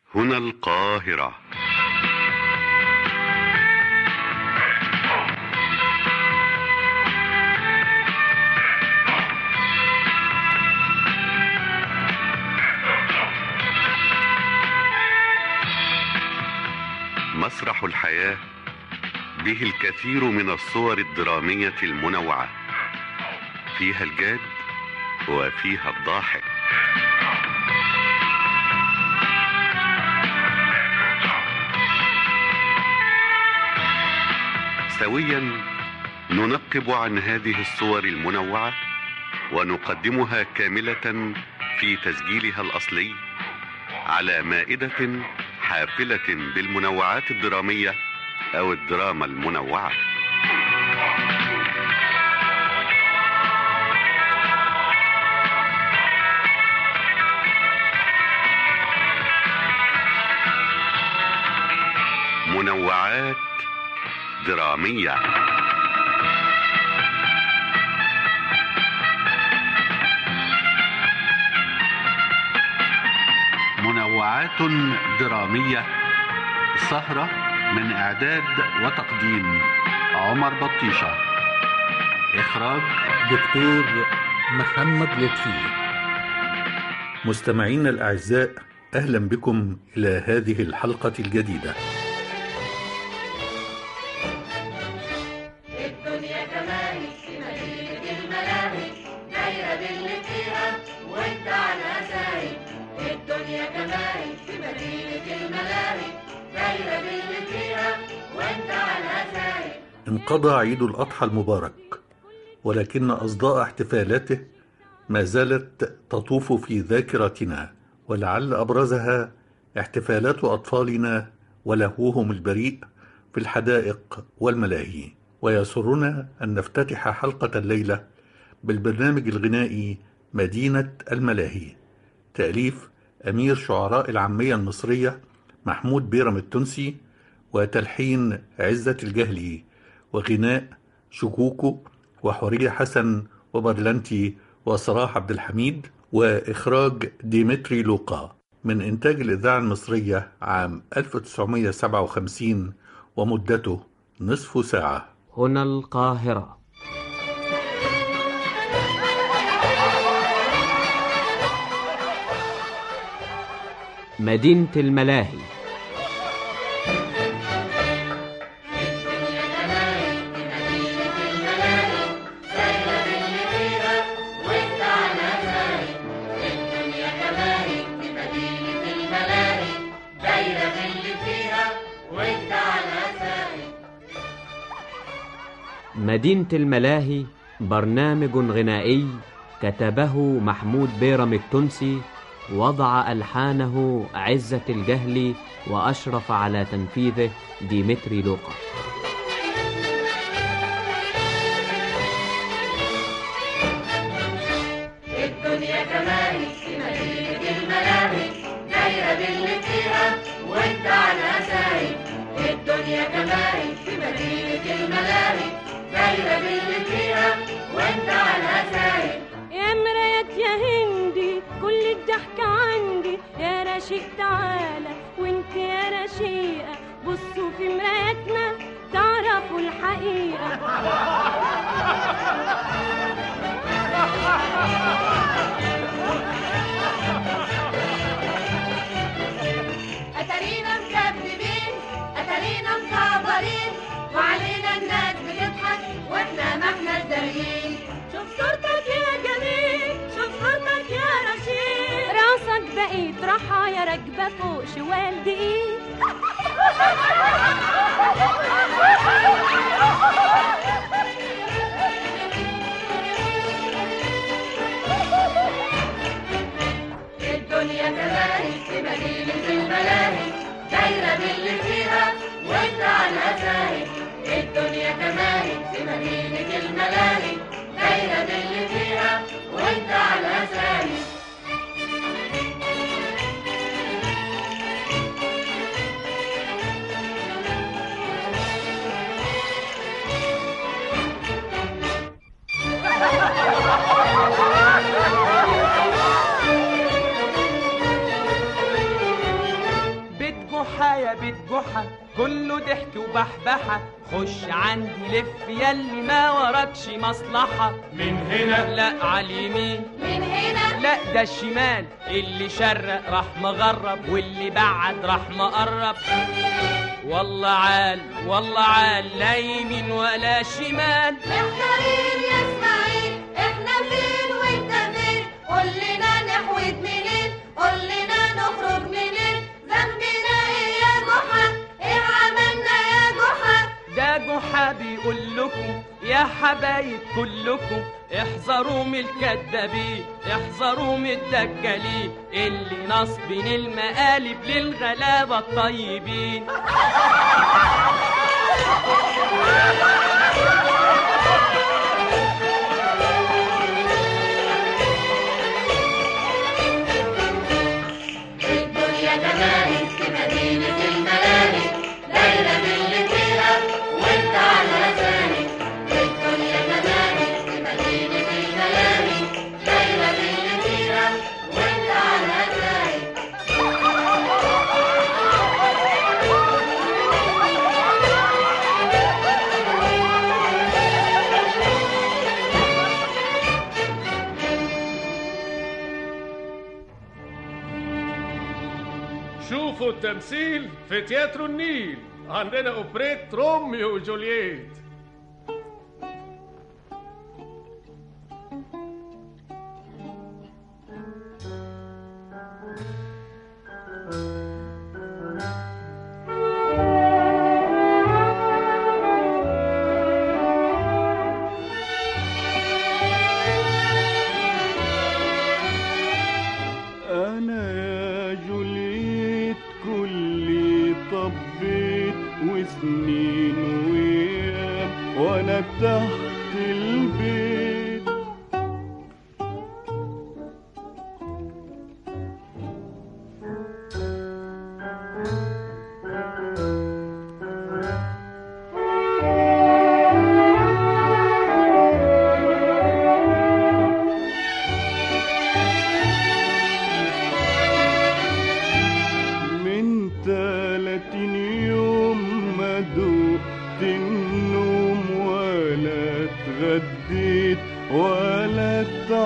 هنا القاهرة مسرح الحياة به الكثير من الصور الدرامية المنوعة فيها الجاد وفيها الضاحك سويا ننقب عن هذه الصور المنوعة ونقدمها كاملة في تسجيلها الأصلي على مائدة حافلة بالمنوعات الدرامية أو الدراما المنوعة منوعات درامية منوعات درامية سهرة من إعداد وتقديم عمر بطيشة إخراج دكتور محمد لطفي مستمعينا الأعزاء أهلا بكم إلى هذه الحلقة الجديدة الدنيا كمان في مدينة الملاهي دايرة باللي فيها وانت على سايق الدنيا كمان في مدينة الملاهي دايرة باللي فيها وانت على سايق انقضى عيد الأضحى المبارك ولكن أصداء احتفالاته ما زالت تطوف في ذاكرتنا ولعل أبرزها احتفالات أطفالنا ولهوهم البريء في الحدائق والملاهي ويسرنا أن نفتتح حلقة الليلة بالبرنامج الغنائي مدينة الملاهي تأليف أمير شعراء العامية المصرية محمود بيرم التونسي وتلحين عزة الجهلي وغناء شكوكو وحورية حسن وبرلنتي وصلاح عبد الحميد وإخراج ديمتري لوقا من إنتاج الإذاعة المصرية عام 1957 ومدته نصف ساعة هنا القاهرة مدينة الملاهي الدنيا كمان في مدينة الملاهي دايرة باللي فيها وانت على سايق الدنيا كمان في مدينة الملاهي دايرة باللي فيها وانت على سايق مدينة الملاهي برنامج غنائي كتبه محمود بيرم التونسي وضع ألحانه عزة الجهلي وأشرف على تنفيذه ديمتري لوقا الدنيا كمان في مدينة الملاهي دايرة باللي فيها وانت على سايق الدنيا كمان في مدينة الملاهي دايرة باللي فيها وانت على سايق يا مرايات يا هندي كل الضحك عندي يا رشيق تعالى وانت يا رشيقة بصوا في مراياتنا تعرفوا الحقيقة أتارينا مكذبين أتارينا مكعبرين وعلينا الناس بتضحك واحنا ما احنا دارين شوف صورتك يا جميل شوف صورتك يا رشيق راسك بقيت راحة يا راكبة فوق شوال دقيق الدنيا كمان في مدينة الملاهي دايرة باللي فيها وانت على سايق الدنيا كمان في مدينة الملاهي دايرة باللي فيها وانت على سايق جحا يا بيت جحا كله ضحك وبحبحة خش عندي لف ياللي ما وراكش مصلحة من هنا لا عاليمين من هنا لا ده الشمال اللي شرق راح مغرب واللي بعد راح مقرب والله عال والله عال لا يمين ولا شمال محتارين يا اسماعيل احنا فين وانت فين قول لنا نحود منين قول لنا نخرج منين ذنبنا ايه يا جحا ايه عملنا يا جحا ده جحا بيقول لكم يا حبايب كلكم احذروا من الكدابين احذروا من الدجالين اللي نصبين المقالب للغلابة الطيبين الدنيا جمالك في مدينة الملاهي دايرة باللي فيها وانت على لسانك الدنيا جمالك في مدينة الملاهي دايرة باللي فيها وانت على لسانك شوفوا التمثيل في تياترو النيل عندنا اوبريت روميو وجولييت أنا يا جوليت كلي طبيت وسنين ويام وأنا تحت البيت من تلاتين يوم ما دقت النوم ولا اتغديت ولا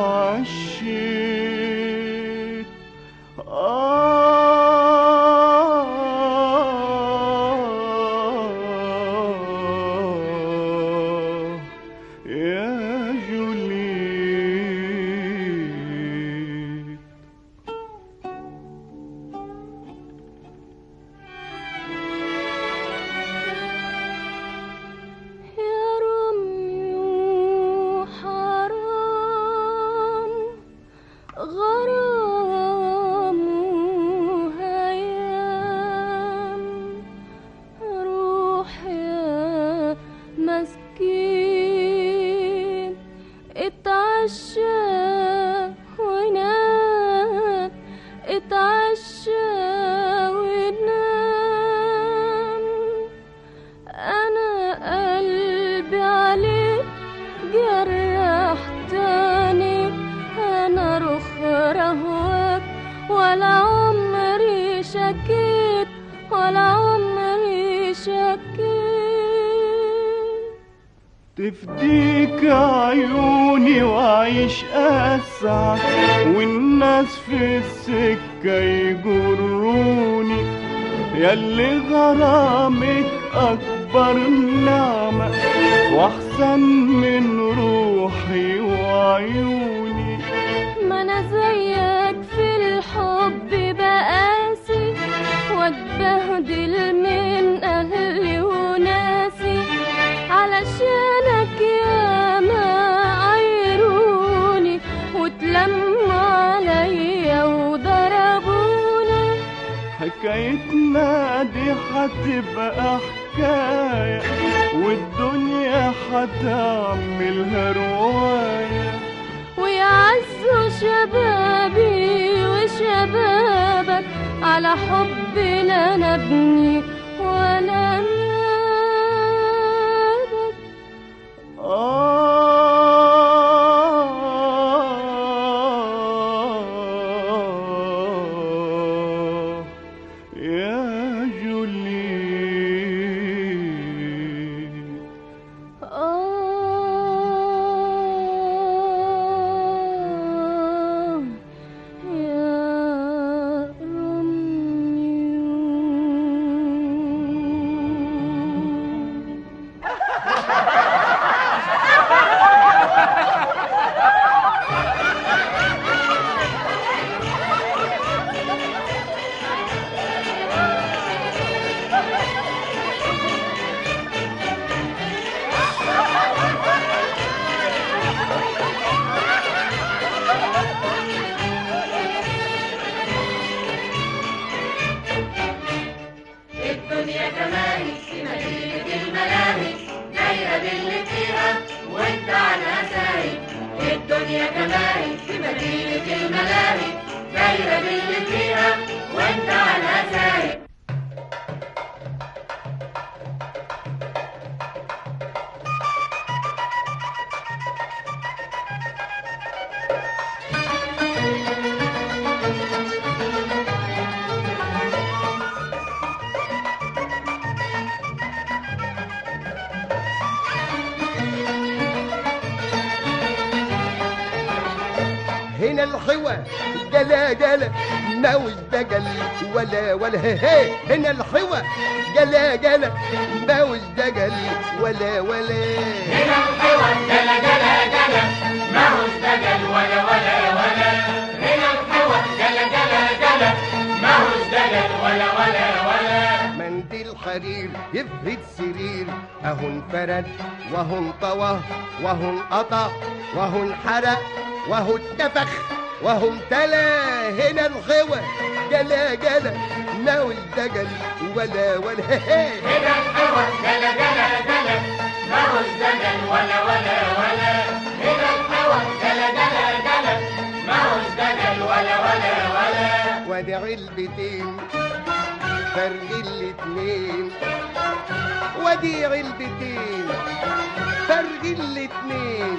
اتعشيت آه يا جوليت يا رمي حرام غرام هيام روح يا مسكين اتعشى ونام اتعشى ونام أنا قلبي عليك جرحتني أنا رخ رهواك ولا عمري شكيت ولا عمري شكيت تفديك عيوني وعيش أسعد والناس في السكة يجروني ياللي غرامك أكبر نعمة وأحسن من روحي وعيوني ما انا زيك في الحب بقاسي واتبهدل من اهلي وناسي علشانك يا ما عيروني وتلموا عليا وضربوني حكايتنا دي هتبقى حكاية والدنيا هتعملها رواية ويعزوا شبابي وشبابك على حب لا نبني ولا نابك آه يا دايرة باللي فيها وانت على سايق هنا الحوى جلا جلا موز دجل ولا ولا هي هي هنا الحوى جلا جلا موز دجل ولا ولا هنا الحوى جلا جلا جلا ما هوش دجل ولا ولا ولا هنا الحوى جلا جلا جلا ما هوش دجل ولا ولا ولا منديل حرير يفهد سرير اهو انفرد وهو انطوى وهو انقطع وهو انحرق وهو اتنفخ وهو امتلا هنا الخوى جلا جلا ناول دجل ولا ولا هي هنا الحوى جلا جلا جلا ما هوش دجل ولا ولا ولا هنا الحوى جلا جلا جلا ما هوش دجل ولا ولا ولا وادي علبتين فرق الاتنين وادي علبتين فرق الاتنين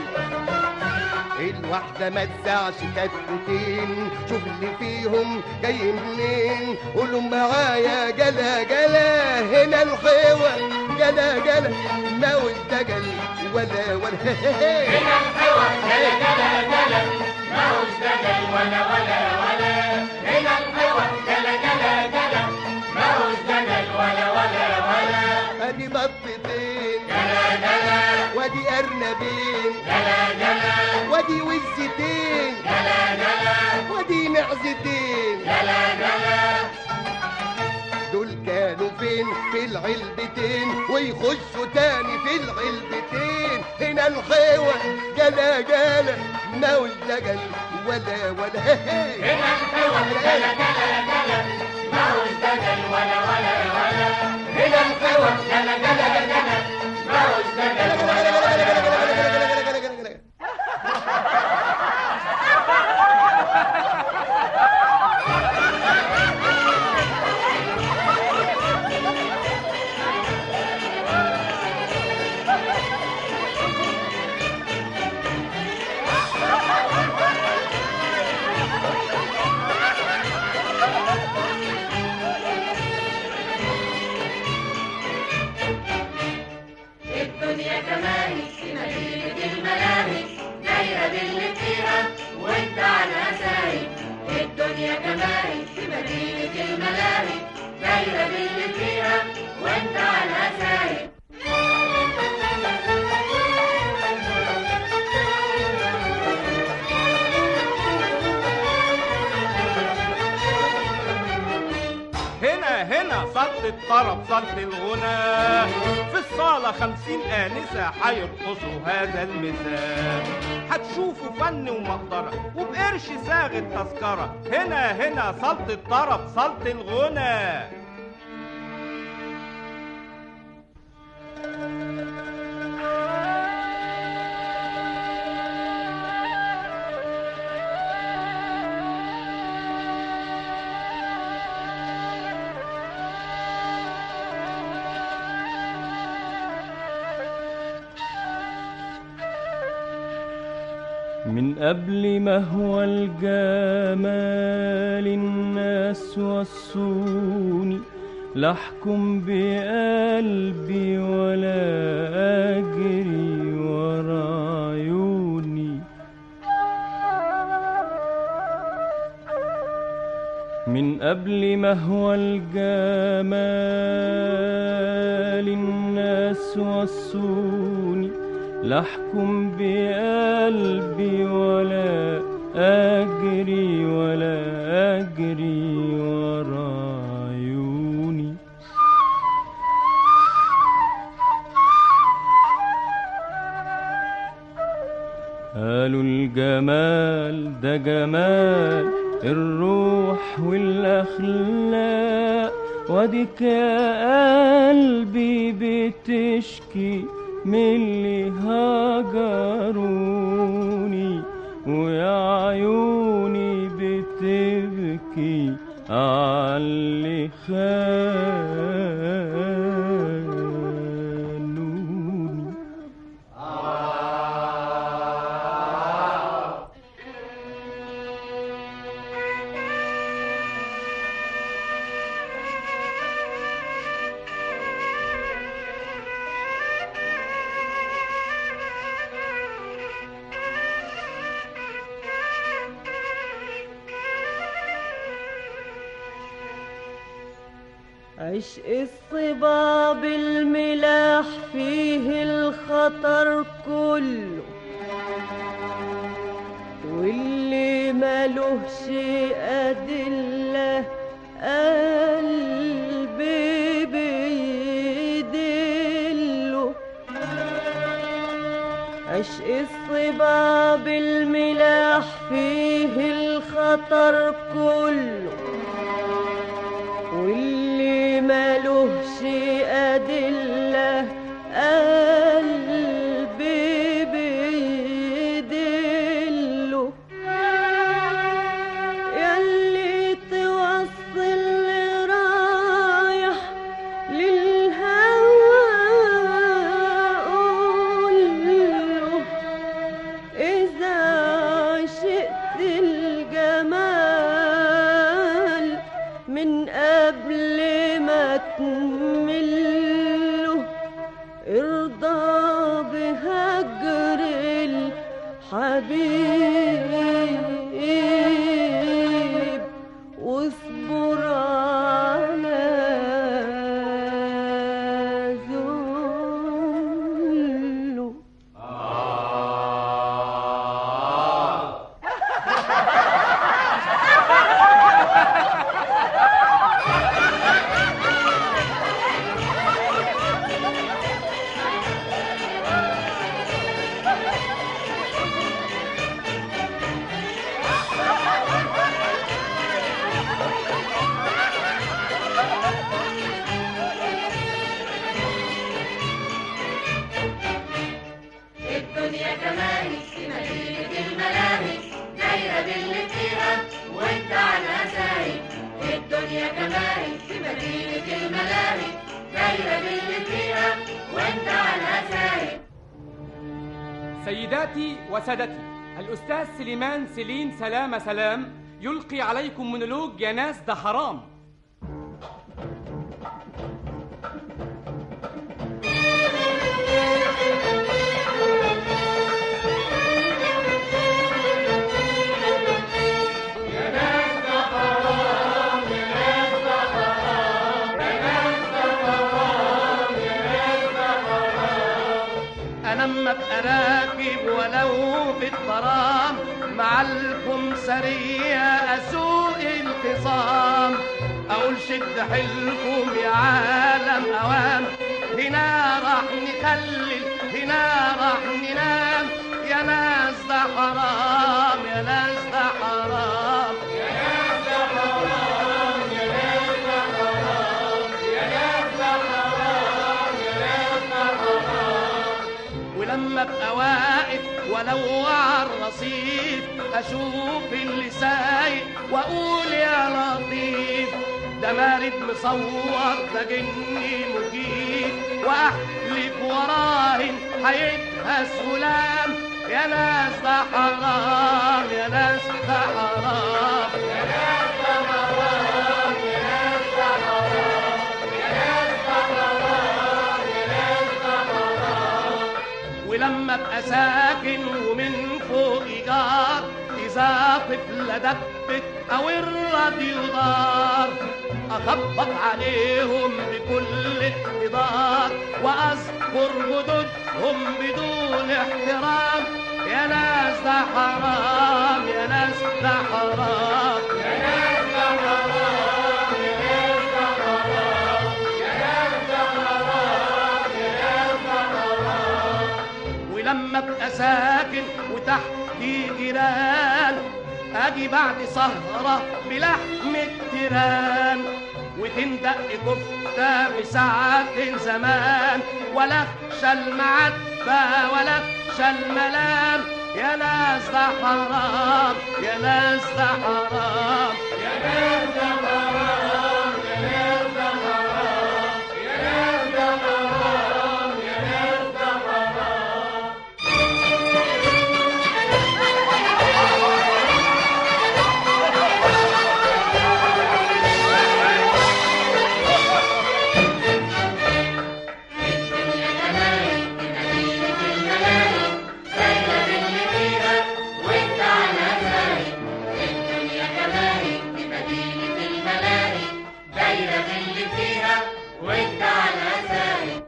الواحدة ما تسعش كتكوتين شوف اللي فيهم جاي منين قولوا معايا جلا جلا هنا الحوى جلا جلا ما والدجل ولا ولا هنا الحوى جلا جلا جلا ما هوش دجل ولا ولا ولا هنا الحوى جلا جلا جلا ما هوش دجل ولا ولا ولا ادي بطتين جلا جلا وادي ارنبين جلا جلا وادي وزتين جلا جلا وادي معزتين جلا جلا دول كانوا فين في العلبتين ويخشوا تاني في العلبتين هنا الحيوة جلا جلا ناول دجل ولا ولا هنا الحوى جلا جلا جلا ما هوش دجل ولا ولا ولا هنا الحوى جلا جلا جلا ما هوش دجل ولا ولا ولا الدنيا كمان في مدينة الملاهي دايرة باللي فيها وانت على سايق الدنيا كمان في مدينة الملاهي دايرة باللي فيها وانت على سايق هنا هنا صلت الطرب صلت الغنى في الصالة خمسين آنسة هيرقصوا هذا المساء هتشوفوا فن ومقدرة وبقرش ساغ التذكرة هنا هنا صلت الطرب صلت الغنى من قبل ما هو الجمال الناس وصوني لا احكم بقلبي ولا اجري ورا عيوني من قبل ما هو الجمال الناس وصوني لا احكم بقلبي ولا اجري ولا اجري ورا عيوني قالوا الجمال ده جمال الروح والاخلاق واديك يا قلبي بتشكي من اللي هجروني ويا عيوني بتبكي وابكي علي خانوني عشق الصباب الملاح فيه الخطر كله واللي ملوش أدلة قلبي بيدله عشق الصباب الملاح فيه الخطر كله واللي ملوش أدلة قلبي بيدله ياللي توصل رايح للهوى قوله إذا عشقت الجمال من قبل ما تمله ارضى بهجر الحبيب واصبر على ذله الدنيا كماهي في مدينة الملاهي دايرة باللي فيها وانت عنها ساهي الدنيا كماهي في مدينة الملاهي دايرة باللي فيها وانت عنها ساهي سيداتي وسادتي الأستاذ سليمان سليم سلام سلام يلقي عليكم مونولوج يا ناس ده حرام انا اما ابقى راكب ولو في الطرام مع الكمسرية اسوق الخصام اقول شد حيلكم يا عالم اوام هنا راح نخلل هنا راح ننام يا ناس ده حرام يا ناس ده حرام يا ناس ده حرام يا ناس ده حرام يا ناس ده حرام يا ناس ده حرام ولما ابقى واقف ولو على الرصيف اشوف اللي سايق واقول يا لطيف ده مارد مصور ده جني مجيب واحلف وراهن هيتهز غلام يا ناس ده حرام يا ناس ده حرام يا ناس ده حرام يا ناس ده حرام يا ناس ده حرام يا ناس ده حرام ولما ابقى ساكن ومن فوق جار اذا طفلة دبت او الراديو دار اخبط عليهم بكل اقتدار واذكر جدودهم بدون احترام يا ناس ده حرام يا ناس ده حرام يا ناس ده حرام يا ناس ده حرام يا ناس ده حرام يا ناس ده حرام ولما ابقى ساكن وتحتي جيران اجي بعد سهرة بلحم التيران وتندق كفتة بساعة زمان ولا اخشى المعدة ولا اخشى الملام يا ناس ده حرام يا ناس ده حرام يا وانت على زايد الدنيا كماهي في مدينة الملاهي دايرة باللي فيها وانت على زايد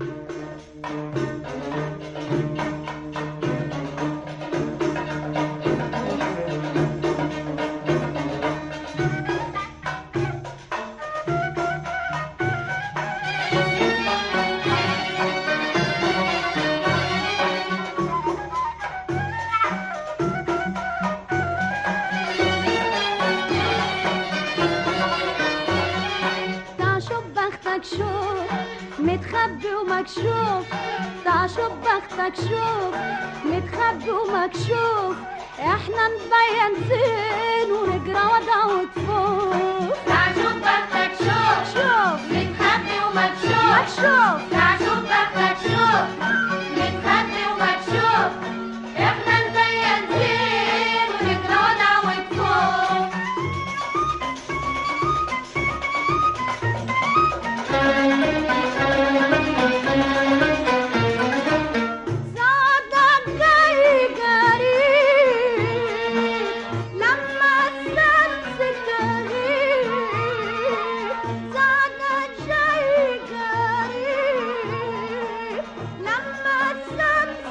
تعال شوف بختك شوف متخبي ومكشوف تعال شوف بختك شوف متخبي ومكشوف احنا نبين زين ونجرى وضع وتفوق تعال شوف بختك شوف شوف متخبي ومكشوف مكشوف تعال شوف بختك شوف متخبي ومكشوف احنا نبين زين ونجرى وضع وتفوق صعدك جاي قريب لما الشمس تغيب صعدك جاي قريب لما الشمس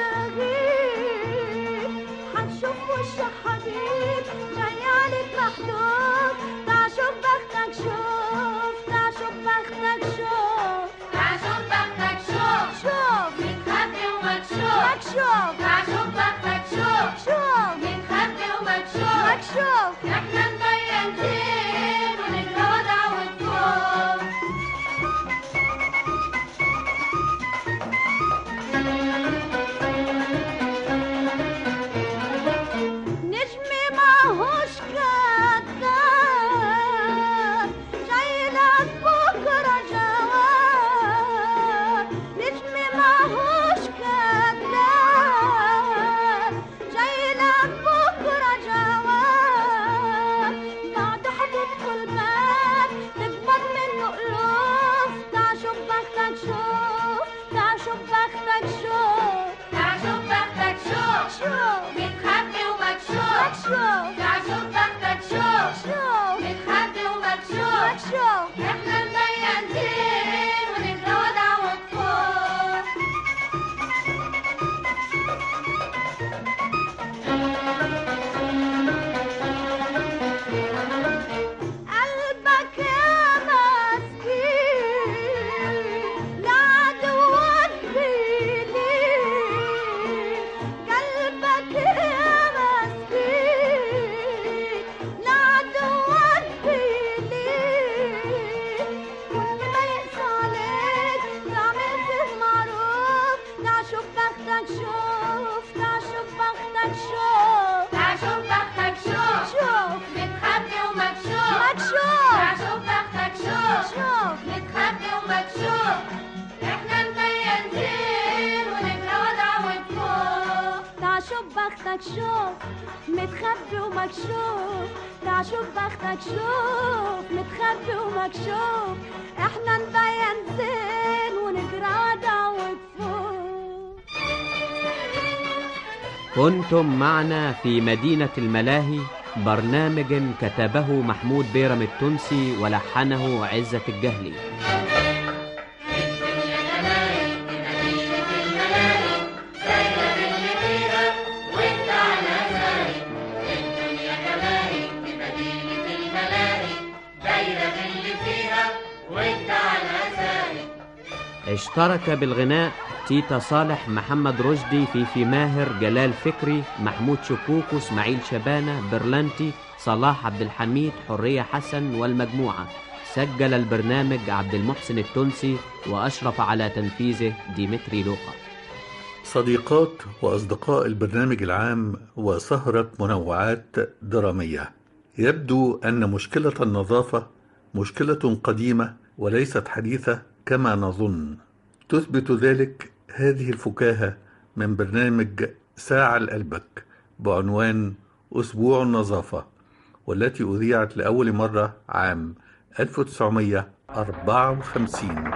تغيب حتشوف وش حبيب جاي عليك محدود تعال شوف بختك شوف تعال شوف بختك شوف تعال شوف بختك شوف شوف متخبي ومكشوف مكشوف تعال شوف بختك شوف شوف متخبي ومكشوف مكشوف احنا نبين زين ونجرى وضع وتفوق نجمي ماهوش كذاب جاي لك بكرة جواب نجمي ماهوش كذاب جاي لك بكرة جواب بعد حتدخل باب تقبض منه قلوب تعال شوف بختك شوف تعال شوف بختك شوف تعال شوف بختك شوف شوف متخبي ومكشوف مكشوف تعال شوف بختك شوف شوف متخبي ومكشوف مكشوف احنا نبين زين ونجرى وضع وتفوق قلبك يا مسكين لعدوك بيلين قلبك يا مسكين لعدوك بيلين كل ما يقسى عليك تعمل فيه معروف تعال شوف بختك شوف تعال شوف بختك شوف تعال شوف بختك شوف شوف متخبي ومكشوف مكشوف تعال شوف بختك شوف شوف متخبي ومكشوف احنا نبين زين ونجرى وضع وتفوق تعال شوف بختك شوف متخبي ومكشوف تعال شوف بختك شوف متخبي ومكشوف احنا نبين زين ونجرى وضع وتفوق كنتم معنا في مدينة الملاهي برنامج كتبه محمود بيرم التونسي ولحنه عزة الجهلي وانت على زايد الدنيا كماهي في مدينة الملاهي دايرة باللي فيها وانت على زايد اشترك بالغناء تيتا صالح محمد رشدي فيفي ماهر جلال فكري محمود شكوكو اسماعيل شبانة برلانتي صلاح عبد الحميد حرية حسن والمجموعة سجل البرنامج عبد المحسن التونسي وأشرف على تنفيذه ديمتري لوقا صديقات وأصدقاء البرنامج العام وسهرة منوعات درامية يبدو أن مشكلة النظافة مشكلة قديمة وليست حديثة كما نظن تثبت ذلك هذه الفكاهة من برنامج ساعة لقلبك بعنوان أسبوع النظافة والتي أذيعت لأول مرة عام 1954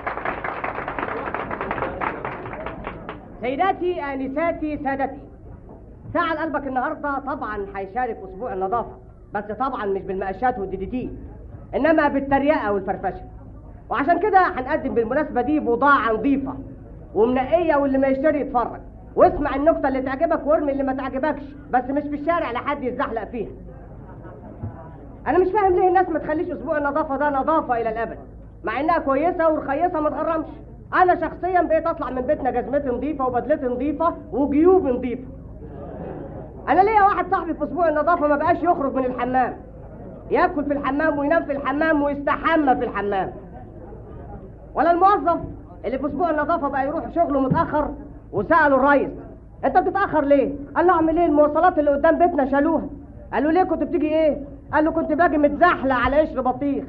سيداتي آنساتي سادتي ساعة لقلبك النهاردة طبعا هيشارك أسبوع النظافة بس طبعا مش بالمقاشات والديديتي إنما بالتريقة والفرفشة وعشان كده هنقدم بالمناسبة دي بضاعة نظيفة ومنقية واللي ما يشتري يتفرج واسمع النكتة اللي تعجبك وارمي اللي ما تعجبكش بس مش في الشارع لحد يتزحلق فيها أنا مش فاهم ليه الناس ما تخليش أسبوع النظافة ده نظافة إلى الأبد مع إنها كويسة ورخيصة ما تغرمش أنا شخصيا بقيت أطلع من بيتنا جزمتي نظيفة وبدلتي نظيفة وجيوبي نظيفة انا ليا واحد صاحبي في اسبوع النظافه ما بقاش يخرج من الحمام ياكل في الحمام وينام في الحمام ويستحمى في الحمام ولا الموظف اللي في اسبوع النظافه بقى يروح شغله متاخر وساله الريس انت بتتاخر ليه قال له اعمل ايه المواصلات اللي قدام بيتنا شالوها قال له ليه كنت بتيجي ايه قال له كنت باجي متزحلق على قشر بطيخ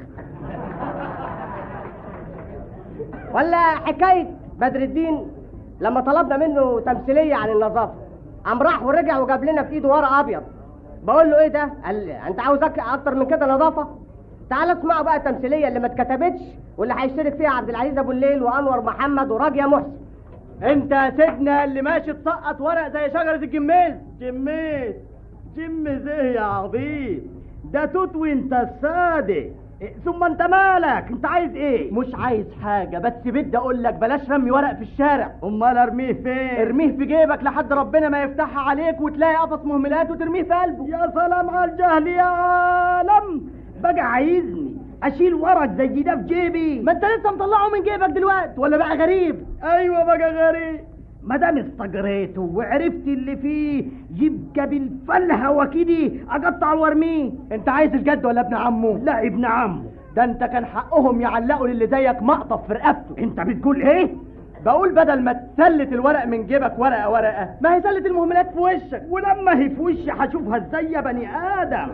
ولا حكايه بدر الدين لما طلبنا منه تمثيليه عن النظافه قام راح ورجع وجاب لنا في ايده ورق ابيض بقول له ايه ده قال لي انت عاوز أك- اكتر من كده نظافه تعال اسمعوا بقى التمثيليه اللي ما اتكتبتش واللي هيشترك فيها عبد العزيز ابو الليل وانور محمد وراجيه محسن انت يا سيدنا اللي ماشي تسقط ورق زي شجرة الجميز جميز جميز ايه يا عظيم ده توت وانت السادة إيه، ثم انت مالك انت عايز ايه مش عايز حاجة بس بدي اقول لك بلاش رمي ورق في الشارع امال ارميه فين ارميه في جيبك لحد ربنا ما يفتحها عليك وتلاقي قفص مهملات وترميه في قلبه يا سلام على الجهل يا عالم بقى عايزني اشيل ورق زي ده في جيبي ما انت لسه مطلعه من جيبك دلوقتي ولا بقى غريب ايوه بقى غريب ما دام استجريته وعرفت اللي فيه يبقى بالفلهوه كده اقطع وارميه انت عايز الجد ولا ابن عمه لا ابن عمه ده انت كان حقهم يعلقوا للي زيك مقطف في رقبته انت بتقول ايه بقول بدل ما تسلت الورق من جيبك ورقه ورقه ما هي سلت المهملات في وشك ولما هي في وشي هشوفها ازاي يا بني ادم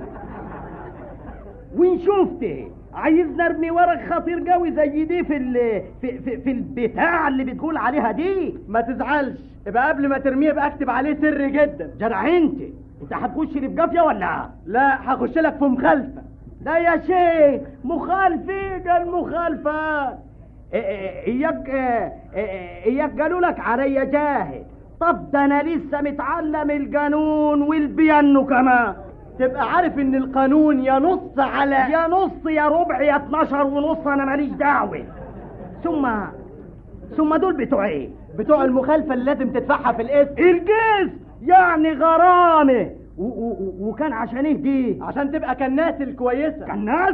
وين شفت عايز نرمي ورق خطير قوي زي دي في ال في, في, في البتاع اللي بتقول عليها دي ما تزعلش يبقى قبل ما ترميه يبقى اكتب عليه سر جدا جدع انت انت هتخش لي في جافيه ولا لا هخش لك في مخالفه لا يا شيخ مخالفه قال مخالفه إيه- إيه- اياك إيه- إيه- اياك قالوا لك عليا جاهل طب ده انا لسه متعلم القانون والبيانو كمان تبقى عارف ان القانون يا نص على يا نص يا ربع يا 12 ونص انا ماليش دعوه ثم ثم دول بتوع ايه بتوع المخالفه اللي لازم تدفعها في القسط القسط يعني غرامه و- و- و- وكان عشان ايه دي عشان تبقى كالناس الكويسه كالناس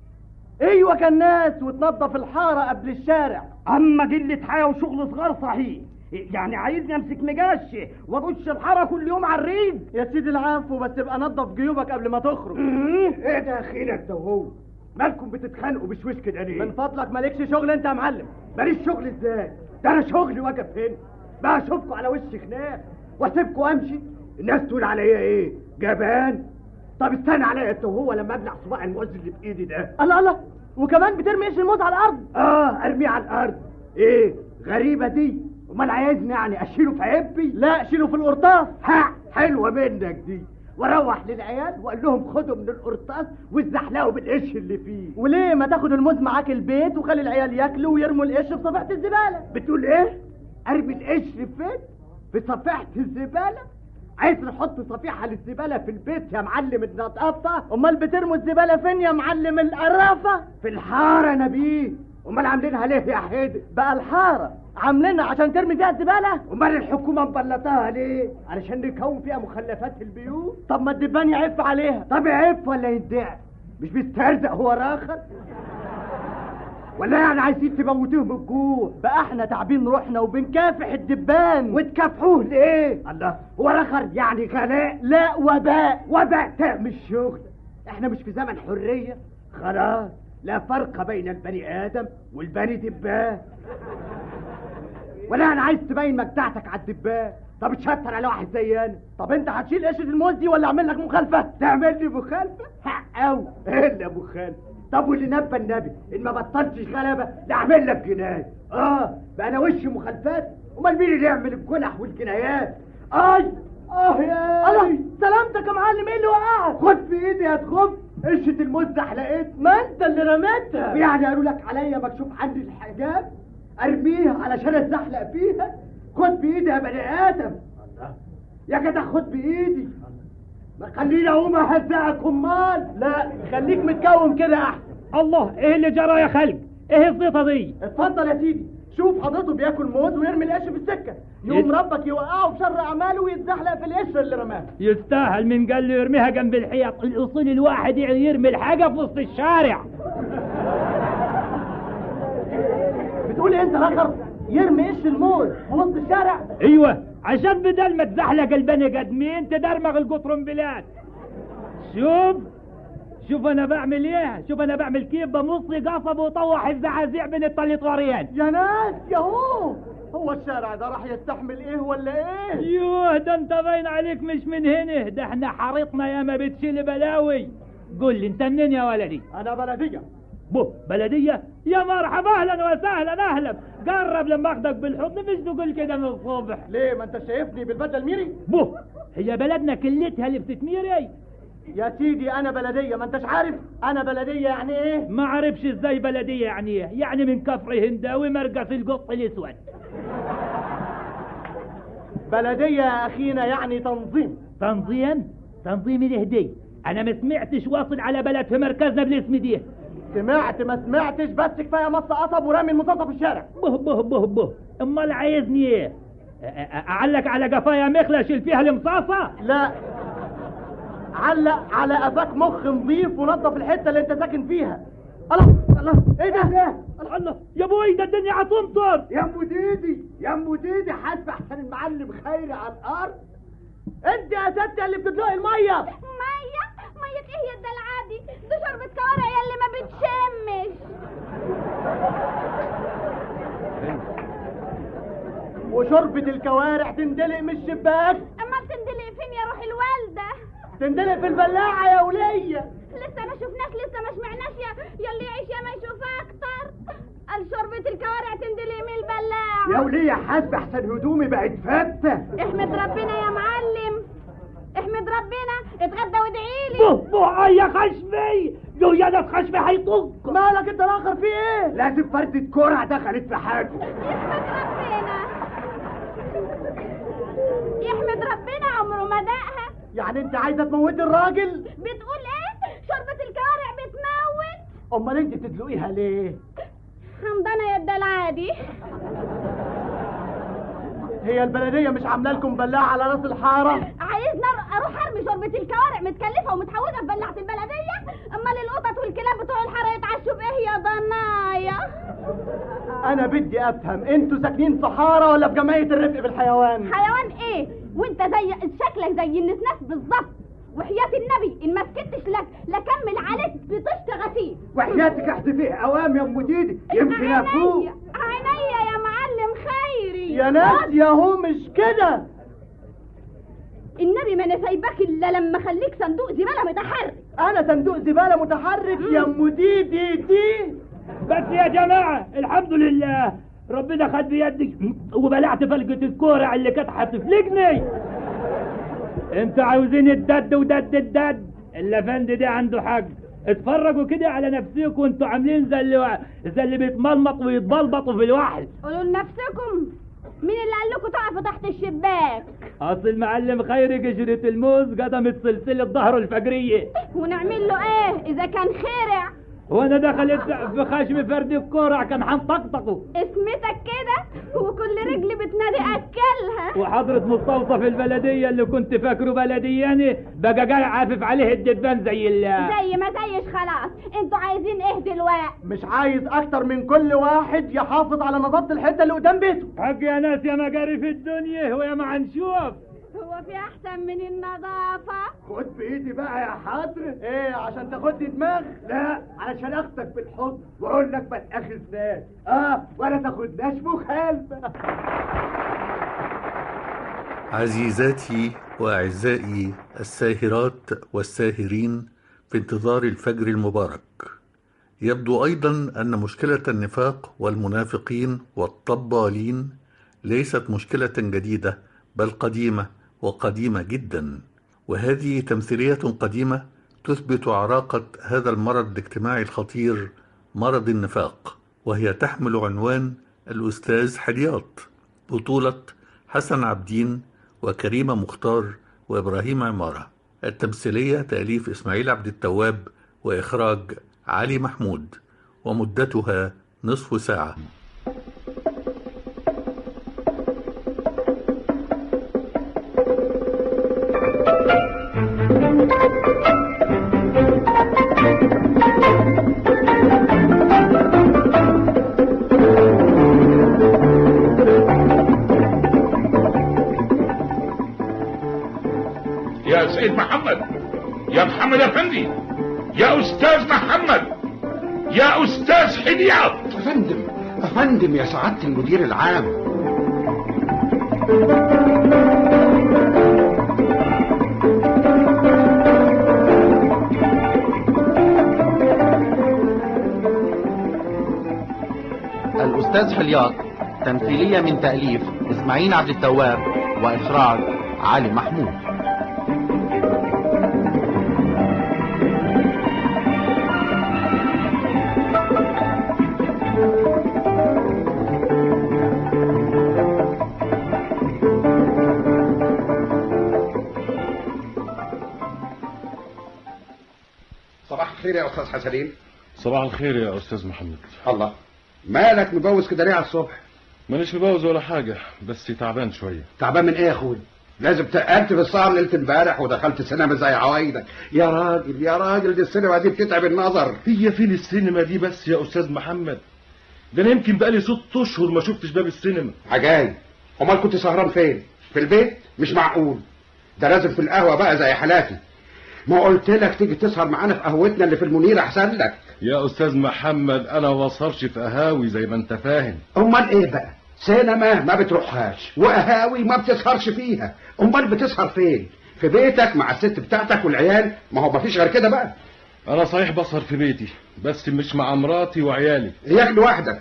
ايوه كالناس وتنظف الحاره قبل الشارع اما قله حياه وشغل صغار صحيح يعني عايزني امسك مجاش وادش الحاره كل يوم على الريق يا سيدي العفو بس تبقى نظف جيوبك قبل ما تخرج ايه ده اخينك ده وهو مالكم بتتخانقوا بشويش كده ليه من فضلك مالكش شغل انت يا معلم ماليش شغل ازاي ده انا شغلي واقف هنا بقى اشوفكم على وش خناق واسيبكم امشي الناس تقول عليا ايه جبان طب استنى عليا انت وهو لما ابلع صباع الموز اللي في ايدي ده الله الله وكمان بترمي قش الموز على الارض اه ارميه على الارض ايه غريبه دي امال عايزني يعني اشيله في عبي لا شيله في القرطاس ها حلوه منك دي واروح للعيال واقول لهم خدوا من القرطاس وازحلقوا بالقش اللي فيه وليه ما تاخد الموز معاك البيت وخلي العيال ياكلوا ويرموا القش في صفيحه الزباله بتقول ايه ارمي القش فين في صفيحه الزباله عايز نحط صفيحه للزباله في البيت يا معلم النظافه امال بترموا الزباله فين يا معلم القرافه في الحاره يا نبيه امال عاملينها ليه يا حيدر بقى الحاره عاملينها عشان ترمي فيها الزباله امال الحكومه مبلطاها ليه علشان نكون فيها مخلفات البيوت طب ما الدبان يعف عليها طب يعف ولا يدعي مش بيسترزق هو راخر ولا يعني عايزين تموتوه من الجوع بقى احنا تعبين روحنا وبنكافح الدبان وتكافحوه ليه الله هو راخر يعني غلاء لا وباء وباء تعمل شغل احنا مش في زمن حريه خلاص لا فرق بين البني ادم والبني دبان ولا انا عايز تبين مجدعتك على الدبان طب اتشتر على واحد زي انا طب انت هتشيل قشره الموز دي ولا اعمل لك مخالفه تعمل لي مخالفه حق قوي الا مخالفه طب واللي نبى النبي ان ما بطلتش غلبه لا اعمل لك جنايه اه بقى انا وشي مخالفات امال مين اللي يعمل الجنح والجنايات اي اه يا الله سلامتك يا معلم ايه اللي وقعك خد في ايدي يا تخف قشة الموز زحلقت ما انت اللي رميتها يعني قالوا لك عليا مكشوف عندي الحجاب ارميها علشان اتزحلق فيها خد بايدي يا بني ادم يا جدع خد بايدي ما خليني اقوم اهزقك امال لا خليك متكون كده احسن الله ايه اللي جرى يا خالد ايه الزيطه دي اتفضل يا سيدي شوف حضرته بياكل موز ويرمي القش في السكه يقوم ربك يوقعه بشر اعماله ويتزحلق في القشر اللي رماه يستاهل من قال له يرميها جنب الحيط الاصول الواحد يرمي الحاجه في وسط الشارع بتقول ايه انت الاخر يرمي قش الموز في وسط الشارع ايوه عشان بدل ما تزحلق البني ادمين تدرمغ القطرنبلات شوف شوف انا بعمل ايه شوف انا بعمل كيف بمص قصب وطوح الزعازيع بين الطليطوريين يا ناس يا هو هو الشارع ده راح يستحمل ايه ولا ايه يوه ده انت باين عليك مش من هنا ده احنا حارتنا يا ما بتشيل بلاوي قول لي انت منين يا ولدي انا بلديه بو بلدية يا مرحبا اهلا وسهلا اهلا قرب لما اخدك بالحضن مش تقول كده من الصبح ليه ما انت شايفني بالبدله الميري بو هي بلدنا كلتها لبست ميري يا سيدي انا بلديه ما انتش عارف انا بلديه يعني ايه ما عرفش ازاي بلدية يعني ايه يعني من كفر هنداوي مرقص القط الاسود بلديه يا اخينا يعني تنظيم تنظيم تنظيم الهدي انا ما سمعتش واصل على بلد في مركزنا بالاسم دي سمعت ما سمعتش بس كفايه مص قصب ورامي المصاصه في الشارع به به به به امال عايزني ايه أ- أ- اعلق على قفايا مخلة اشيل فيها المصاصة لا علق على قفاك مخ نظيف ونظف الحته اللي انت ساكن فيها الله الله ايه ده ده الله يا ابوي ده الدنيا هتمطر يا ام ديدي يا ام ديدي حاسب احسن المعلم خيري على الارض انت يا ستة اللي بتدلقي الميه مية مية ايه يا الدلعة دي دي شوربة كوارع يا اللي ما بتشمش وشوربة الكوارع تندلق من الشباك امال تندلق فين يا روح الوالدة تندلق في البلاعة يا ولية لسه ما شفناش لسه ما سمعناش يا يا اللي يعيش يا ما يشوف اكتر قال شوربة الكوارع تندلق من البلاعة يا ولية حاسب احسن هدومي بقت فتة احمد ربنا يا معلم احمد ربنا اتغدى وادعيلي بو بو آه يا خشمي يو يا ناس خشمي هيطق مالك انت الاخر في ايه لازم فردة كرة دخلت في حاجة يحمد ربنا يحمد ربنا عمره ما دقها يعني انت عايزة تموتي الراجل بتقول ايه شوربة الكوارع بتموت امال انت تدلقيها ليه حمضانة يا الدلعادي هي البلدية مش عاملة لكم بلاعة على راس الحارة عايزنا اروح ارمي شوربة الكوارع متكلفة ومتحوجة في بلاعة البلدية امال القطط والكلاب بتوع الحارة يتعشوا بايه يا ضنايا انا بدي افهم انتوا ساكنين في حارة ولا في جمعية الرفق بالحيوان حيوان ايه وانت زي شكلك زي النسناس بالظبط وحياة النبي ان ما سكتش لك لكمل عليك بطشت غسيل وحياتك احذفيه اوام يا ام ديدي يمكن افوق عينيا عينيا يا معلم خيري يا ناس يا هو مش كده النبي ما انا سايباك الا لما اخليك صندوق زباله متحرك انا صندوق زبالة متحرك يا ام ديدي دي بس يا جماعة الحمد لله ربنا خد بيدك وبلعت فلقة الكورة اللي كانت هتفلقني انتوا عاوزين الدد ودد الدد اللفند ده عنده حق اتفرجوا كده على نفسكم وانتوا عاملين زي اللي زي اللي بيتملمط ويتبلبطوا في الوحل قولوا لنفسكم مين اللي قال لكم تقفوا تحت الشباك اصل المعلم خيري قشرة الموز قدمت سلسلة ظهره الفجرية ونعمل له ايه اذا كان خرع وانا دخلت في خشم فرد الكورة كان هنطقطقه اسمتك كده وكل رجل بتنادي اكلها وحضرة مستوصف البلدية اللي كنت فاكره بلدياني بقى جاي عافف عليه الدبان زي الله زي ما زيش خلاص انتوا عايزين ايه دلوقتي مش عايز اكتر من كل واحد يحافظ على نظافة الحتة اللي قدام بيته حق يا ناس يا مجاري في الدنيا ويا ما هنشوف هو في احسن من النظافه خد بايدي بقى يا حضرة ايه عشان تاخدني دماغ لا علشان اخدك بالحضن واقول لك ما تاخذناش اه ولا تاخدناش مخالفة عزيزاتي وأعزائي الساهرات والساهرين في انتظار الفجر المبارك يبدو أيضا أن مشكلة النفاق والمنافقين والطبالين ليست مشكلة جديدة بل قديمة وقديمة جدا وهذه تمثيلية قديمة تثبت عراقة هذا المرض الاجتماعي الخطير مرض النفاق وهي تحمل عنوان الأستاذ حلياط بطولة حسن عبدين وكريمة مختار وإبراهيم عمارة التمثيلية تأليف إسماعيل عبد التواب وإخراج علي محمود ومدتها نصف ساعة يا سيد محمد يا محمد افندي يا استاذ محمد يا استاذ حلياط افندم افندم يا سعاده المدير العام الأستاذ حلياط تمثيلية من تأليف إسماعيل عبد التواب وإخراج علي محمود صباح الخير يا استاذ حسنين صباح الخير يا استاذ محمد الله مالك مبوس كده ليه على الصبح مانيش مبوز ولا حاجه بس تعبان شويه تعبان من ايه يا اخويا لازم تقلت في السهر ليله امبارح ودخلت السينما زي عوايدك يا راجل يا راجل دي السينما دي بتتعب النظر هي فين السينما دي بس يا استاذ محمد ده انا يمكن بقالي ست اشهر ما شفتش باب السينما عجايب امال كنت سهران فين في البيت مش معقول ده لازم في القهوه بقى زي حالاتي ما قلت لك تيجي تسهر معانا في قهوتنا اللي في المنير احسن لك يا استاذ محمد انا ما بسهرش في قهاوي زي ما انت فاهم امال ايه بقى سينما ما بتروحهاش وقهاوي ما بتسهرش فيها امال بتسهر فين في بيتك مع الست بتاعتك والعيال ما هو ما فيش غير كده بقى انا صحيح بسهر في بيتي بس مش مع مراتي وعيالي اياك لوحدك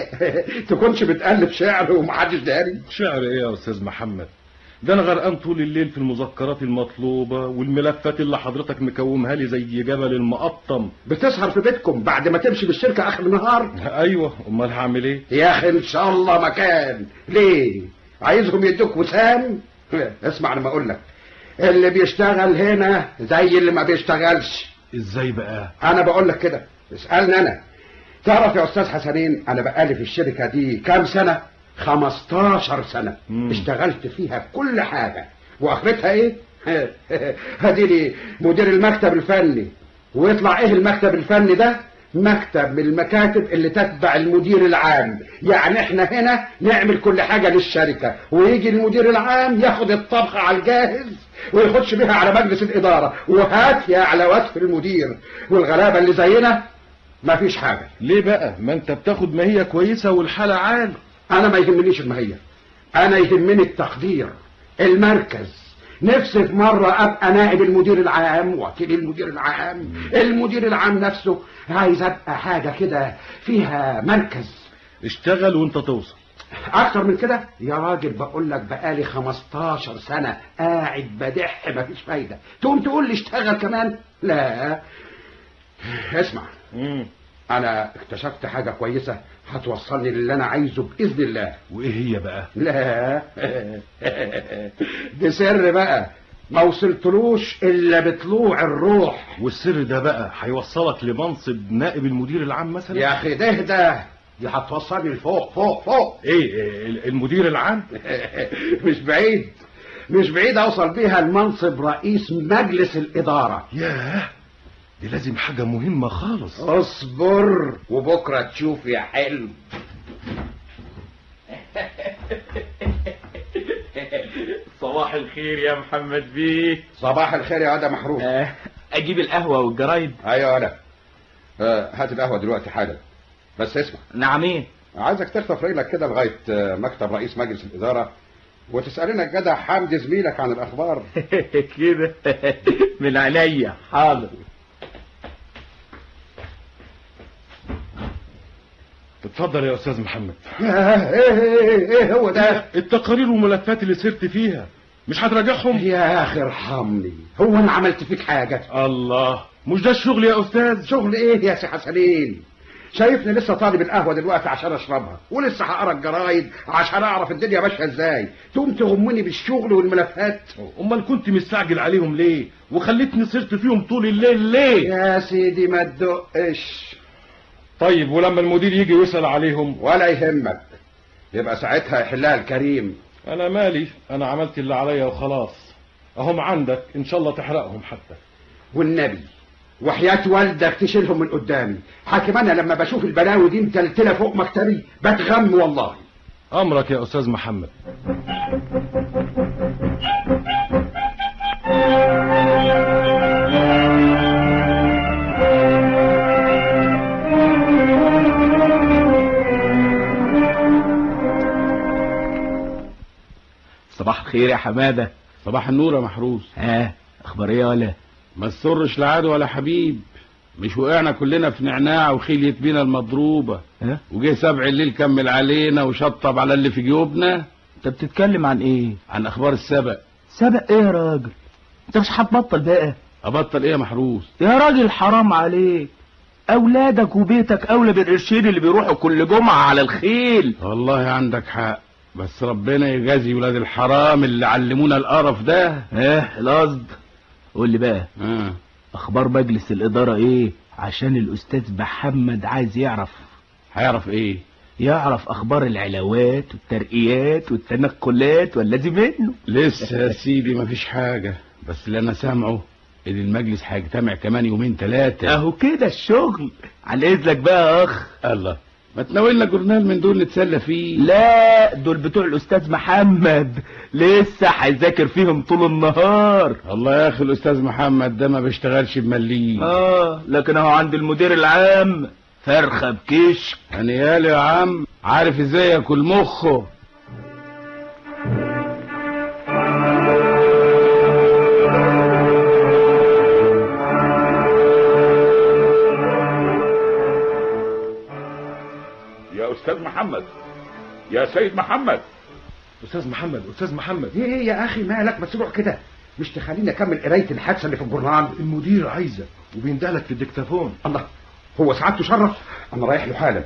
تكونش بتألف شعر ومحدش داري شعر ايه يا استاذ محمد ده انا غرقان طول الليل في المذكرات المطلوبة والملفات اللي حضرتك مكومها لي زي جبل المقطم بتسهر في بيتكم بعد ما تمشي بالشركة اخر النهار ايوه امال هعمل ايه يا اخي ان شاء الله مكان ليه عايزهم يدوك وسام اسمع لما اقول لك اللي بيشتغل هنا زي اللي ما بيشتغلش ازاي بقى انا بقول لك كده اسالني انا تعرف يا استاذ حسنين انا بقالي في الشركه دي كام سنه 15 سنه مم. اشتغلت فيها كل حاجه واخرتها ايه هدي لي مدير المكتب الفني ويطلع ايه المكتب الفني ده مكتب من المكاتب اللي تتبع المدير العام يعني احنا هنا نعمل كل حاجة للشركة ويجي المدير العام ياخد الطبخة على الجاهز ويخش بها على مجلس الإدارة وهات يا على وجه المدير والغلابة اللي زينا ما فيش حاجة ليه بقى ما انت بتاخد ماهية كويسة والحالة عال انا ما يهمنيش الماهية انا يهمني التقدير المركز نفسي في مرة ابقى نائب المدير العام وكيل المدير العام المدير العام نفسه عايز ابقى حاجة كده فيها مركز اشتغل وانت توصل اكتر من كده يا راجل بقول لك بقالي 15 سنة قاعد بدح مفيش فايدة تقوم تقول لي اشتغل كمان لا اسمع مم. انا اكتشفت حاجة كويسة هتوصلني للي انا عايزه باذن الله وايه هي بقى لا دي سر بقى ما وصلتلوش الا بطلوع الروح والسر ده بقى هيوصلك لمنصب نائب المدير العام مثلا يا اخي ده ده دي هتوصلني لفوق فوق فوق ايه, إيه المدير العام مش بعيد مش بعيد اوصل بيها لمنصب رئيس مجلس الاداره ياه دي لازم حاجة مهمة خالص اصبر وبكرة تشوف يا حلم صباح الخير يا محمد بيه صباح الخير يا واد محروس آه اجيب القهوة والجرايد ايوه ولا آه هات القهوة دلوقتي حالا بس اسمع نعم ايه عايزك تخطف رجلك كده لغاية مكتب رئيس مجلس الإدارة وتسالنا الجدع حمدي زميلك عن الاخبار كده من عينيا حاضر اتفضل يا استاذ محمد ياه، ايه ايه ايه هو ده التقارير والملفات اللي سرت فيها مش هتراجعهم يا اخي ارحمني هو انا عملت فيك حاجه الله مش ده الشغل يا استاذ شغل ايه يا سي حسنين شايفني لسه طالب القهوه دلوقتي عشان اشربها ولسه هقرا الجرايد عشان اعرف الدنيا ماشيه ازاي تقوم تغمني بالشغل والملفات امال كنت مستعجل عليهم ليه وخليتني صرت فيهم طول الليل ليه يا سيدي ما تدقش طيب ولما المدير يجي ويسال عليهم ولا يهمك يبقى ساعتها يحلها الكريم انا مالي انا عملت اللي عليا وخلاص اهم عندك ان شاء الله تحرقهم حتى والنبي وحياة والدك تشيلهم من قدامي حاكم انا لما بشوف البلاوي دي متلتله فوق مكتبي بتغم والله امرك يا استاذ محمد صباح الخير يا حماده صباح النور يا محروس ها اخبار ايه ولا ما تسرش العدو ولا حبيب مش وقعنا كلنا في نعناع وخيلية بينا المضروبة ها وجه سبع الليل كمل علينا وشطب على اللي في جيوبنا انت بتتكلم عن ايه عن اخبار السبق سبق ايه يا راجل انت مش هتبطل بقى ابطل ايه يا محروس يا راجل حرام عليك اولادك وبيتك اولى بالقرشين اللي بيروحوا كل جمعه على الخيل والله عندك حق بس ربنا يجازي ولاد الحرام اللي علمونا القرف ده ايه القصد قول لي بقى آه. اخبار مجلس الاداره ايه عشان الاستاذ محمد عايز يعرف هيعرف ايه يعرف اخبار العلاوات والترقيات والتنقلات والذي منه لسه يا سيدي مفيش حاجة بس اللي انا سامعه ان المجلس هيجتمع كمان يومين ثلاثة اهو كده الشغل على اذنك بقى يا اخ الله ما تناولنا جورنال من دول نتسلى فيه لا دول بتوع الاستاذ محمد لسه هيذاكر فيهم طول النهار الله يا اخي الاستاذ محمد ده ما بيشتغلش بمليم اه لكن اهو عند المدير العام فرخه بكشك هنيالي يا عم عارف ازاي ياكل مخه يا استاذ محمد يا سيد محمد استاذ محمد استاذ محمد ايه يا اخي مالك مسروع كده مش تخليني اكمل قرايه الحادثه اللي في الجورنال المدير عايزك وبيندهلك في الديكتافون الله هو سعادته شرف انا رايح له حالا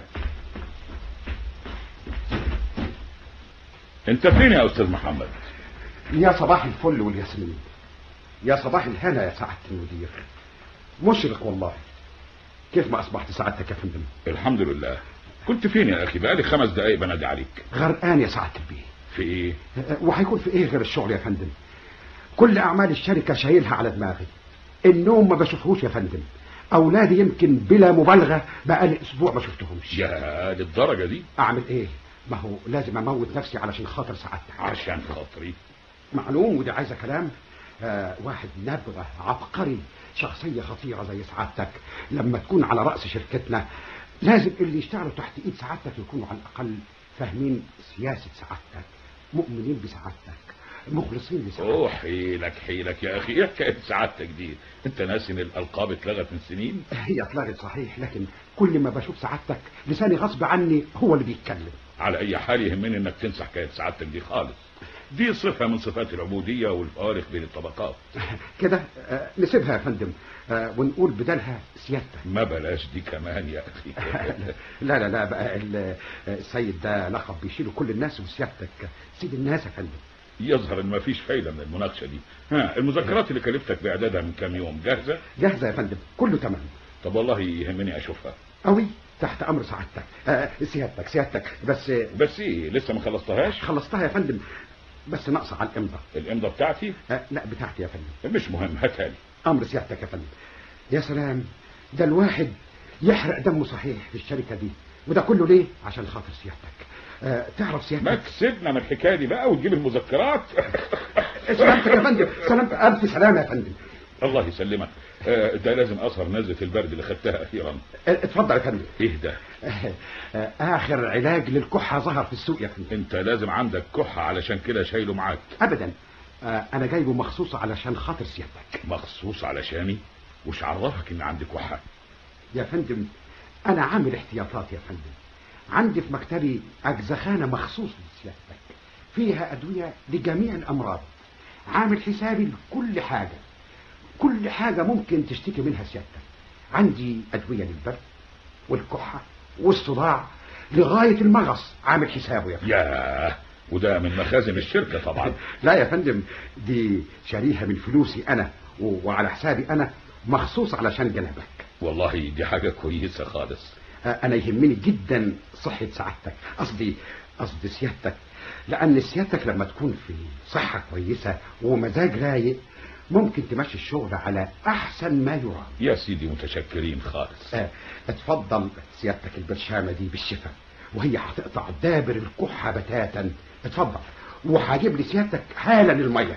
انت فين يا استاذ محمد يا صباح الفل والياسمين يا صباح الهنا يا سعاده المدير مشرق والله كيف ما اصبحت سعادتك يا فندم الحمد لله كنت فين يا اخي بقالي خمس دقايق بنادي عليك غرقان يا سعاده البيه في ايه وهيكون في ايه غير الشغل يا فندم كل اعمال الشركه شايلها على دماغي النوم ما بشوفهوش يا فندم اولادي يمكن بلا مبالغه بقالي اسبوع ما شفتهمش يا للدرجه دي اعمل ايه ما هو لازم اموت نفسي علشان خاطر سعادتك عشان خاطري معلوم ودي عايزه كلام آه واحد نبغه عبقري شخصيه خطيره زي سعادتك لما تكون على راس شركتنا لازم اللي يشتغلوا تحت ايد سعادتك يكونوا على الاقل فاهمين سياسه سعادتك مؤمنين بسعادتك مخلصين لسعادتك اوه حيلك حيلك يا اخي ايه حكايه سعادتك دي انت ناسي ان الالقاب اتلغت من سنين هي اتلغت صحيح لكن كل ما بشوف سعادتك لساني غصب عني هو اللي بيتكلم على اي حال يهمني انك تنسى حكايه سعادتك دي خالص دي صفه من صفات العبوديه والفوارق بين الطبقات كده آه نسيبها يا فندم آه ونقول بدلها سيادتك ما بلاش دي كمان يا اخي لا لا لا بقى ال- السيد ده لقب بيشيله كل الناس وسيادتك سيد الناس يا فندم يظهر ان مفيش فايده من المناقشه دي ها المذكرات اللي كلفتك باعدادها من كام يوم جاهزه جاهزه يا فندم كله تمام طب والله يهمني اشوفها قوي تحت امر سعادتك آه سيادتك سيادتك بس بس ايه لسه ما خلصتهاش خلصتها يا فندم بس ناقصه على الامضه الامضه بتاعتي آه لا بتاعتي يا فندم مش مهم هاتها لي امر سيادتك يا فندم يا سلام ده الواحد يحرق دمه صحيح في الشركه دي وده كله ليه عشان خاطر سيادتك آه تعرف ما سيادتك تسيبنا من الحكايه دي بقى وتجيب المذكرات سلامتك يا فندم سلامتك الف سلامه يا فندم الله يسلمك آه، ده لازم اظهر نزله البرد اللي خدتها اخيرا آه اتفضل يا فندم ايه ده اخر علاج للكحه ظهر في السوق يا فندم انت لازم عندك كحة علشان كده شايله معاك ابدا آه، انا جايبه مخصوص علشان خاطر سيادتك مخصوص علشاني وش عرفك ان عندي كحة يا فندم انا عامل احتياطات يا فندم عندي في مكتبي اجزخانه مخصوص لسيادتك فيها ادويه لجميع الامراض عامل حسابي لكل حاجه كل حاجه ممكن تشتكي منها سيادتك عندي ادويه للبرد والكحه والصداع لغايه المغص عامل حسابه يا فندم ياه وده من مخازن الشركة طبعا لا يا فندم دي شاريها من فلوسي انا و- وعلى حسابي انا مخصوص علشان جنبك والله دي حاجة كويسة خالص انا يهمني جدا صحة سعادتك قصدي قصدي سيادتك لان سيادتك لما تكون في صحة كويسة ومزاج رايق ممكن تمشي الشغل على احسن ما يرام يا سيدي متشكرين خالص آه، اتفضل سيادتك البرشامة دي بالشفاء وهي هتقطع دابر الكحة بتاتا اتفضل وهجيب لي سيادتك حالا المية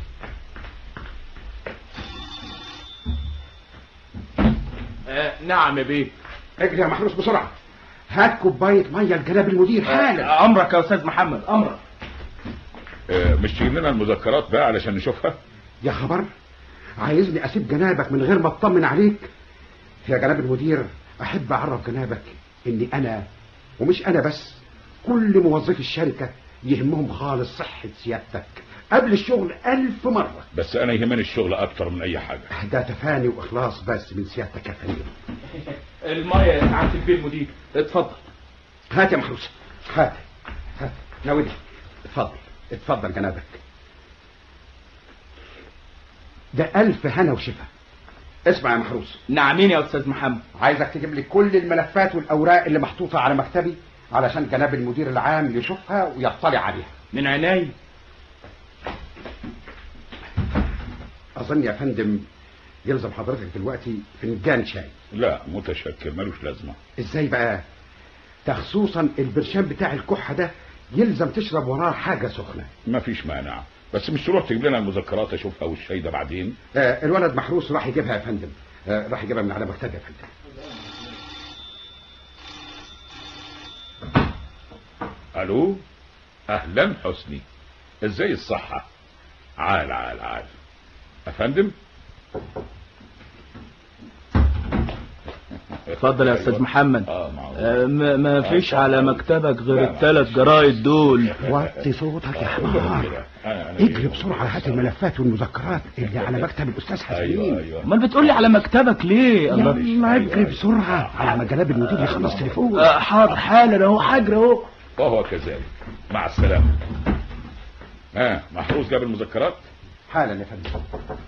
آه نعم يا بيه اجري يا محروس بسرعة هات كوباية مية لجناب المدير حالا امرك يا استاذ محمد امرك آه، مش تجيب لنا المذكرات بقى علشان نشوفها يا خبر عايزني اسيب جنابك من غير ما اطمن عليك يا جناب المدير احب اعرف جنابك اني انا ومش انا بس كل موظفي الشركة يهمهم خالص صحة سيادتك قبل الشغل ألف مرة بس انا يهمني الشغل اكتر من اي حاجة ده تفاني وإخلاص بس من سيادتك يا فندم الميه يا سعاده البيه المدير اتفضل هات يا محروس هات هات يا ودي اتفضل اتفضل جنابك ده ألف هنا وشفا اسمع يا محروس نعمين يا استاذ محمد عايزك تجيب لي كل الملفات والأوراق اللي محطوطة على مكتبي علشان جناب المدير العام يشوفها ويطلع عليها من عيني أظن يا فندم يلزم حضرتك دلوقتي فنجان شاي لا متشكر ملوش لازمة ازاي بقى ده خصوصا البرشام بتاع الكحة ده يلزم تشرب وراه حاجة سخنة ما فيش مانع بس مش تروح تجيب لنا المذكرات اشوفها والشاي ده بعدين آه الولد محروس راح يجيبها يا فندم آه راح يجيبها من على مكتبي يا فندم الو اهلا حسني ازاي الصحة عال عال عال افندم اتفضل يا استاذ محمد اه معقول. آه ما ما فيش على مكتبك غير الثلاث جرايد دول وطي صوتك يا حمار اجري بسرعة هات الملفات والمذكرات اللي على مكتب الأستاذ حسنين ايوه امال بتقول لي على مكتبك ليه الله يلا اجري بسرعة على ما جناب المدير يخلص تليفون آه حاضر حالا اهو حاجر اهو وهو كذلك مع السلامة ها محروس جاب المذكرات حالا يا فندم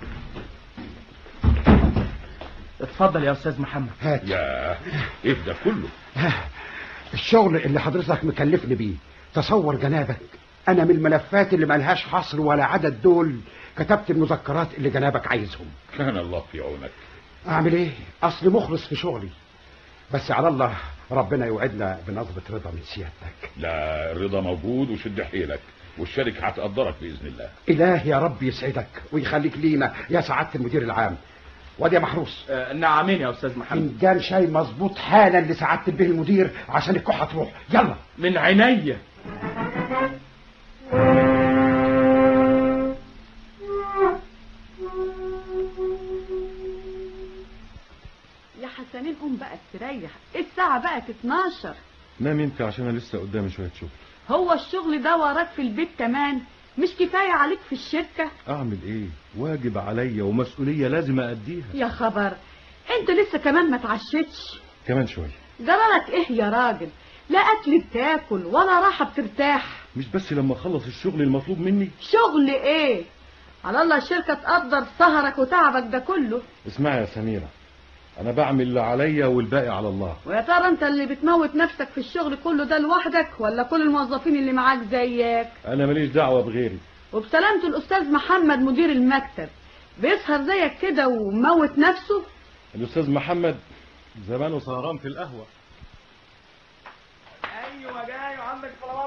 اتفضل يا استاذ محمد هات يا ايه ده كله الشغل اللي حضرتك مكلفني بيه تصور جنابك انا من الملفات اللي ملهاش حصر ولا عدد دول كتبت المذكرات اللي جنابك عايزهم كان الله في عونك اعمل ايه اصل مخلص في شغلي بس على الله ربنا يوعدنا بنظرة رضا من سيادتك لا الرضا موجود وشد حيلك والشركة هتقدرك بإذن الله إله يا رب يسعدك ويخليك لينا يا سعادة المدير العام وادي يا محروس آه نعمين يا استاذ محمد فنجان شاي مظبوط حالا لسعادة البيه المدير عشان الكحة تروح يلا من عينيا يا حسنين قوم بقى استريح الساعة بقت 12 نام انت عشان انا لسه قدامي شويه شغل هو الشغل ده وراك في البيت كمان مش كفاية عليك في الشركة اعمل ايه واجب عليا ومسؤوليه لازم اديها يا خبر انت لسه كمان ما اتعشتش كمان شويه جرالك ايه يا راجل لا اكل بتاكل ولا راحة بترتاح مش بس لما اخلص الشغل المطلوب مني شغل ايه على الله الشركة تقدر سهرك وتعبك ده كله اسمعي يا سميره انا بعمل اللي عليا والباقي على الله ويا ترى انت اللي بتموت نفسك في الشغل كله ده لوحدك ولا كل الموظفين اللي معاك زيك انا ماليش دعوه بغيري وبسلامة الأستاذ محمد مدير المكتب بيسهر زيك كده وموت نفسه الاستاذ محمد زمانه سهران في القهوه ايوه جاي وعندك طلبات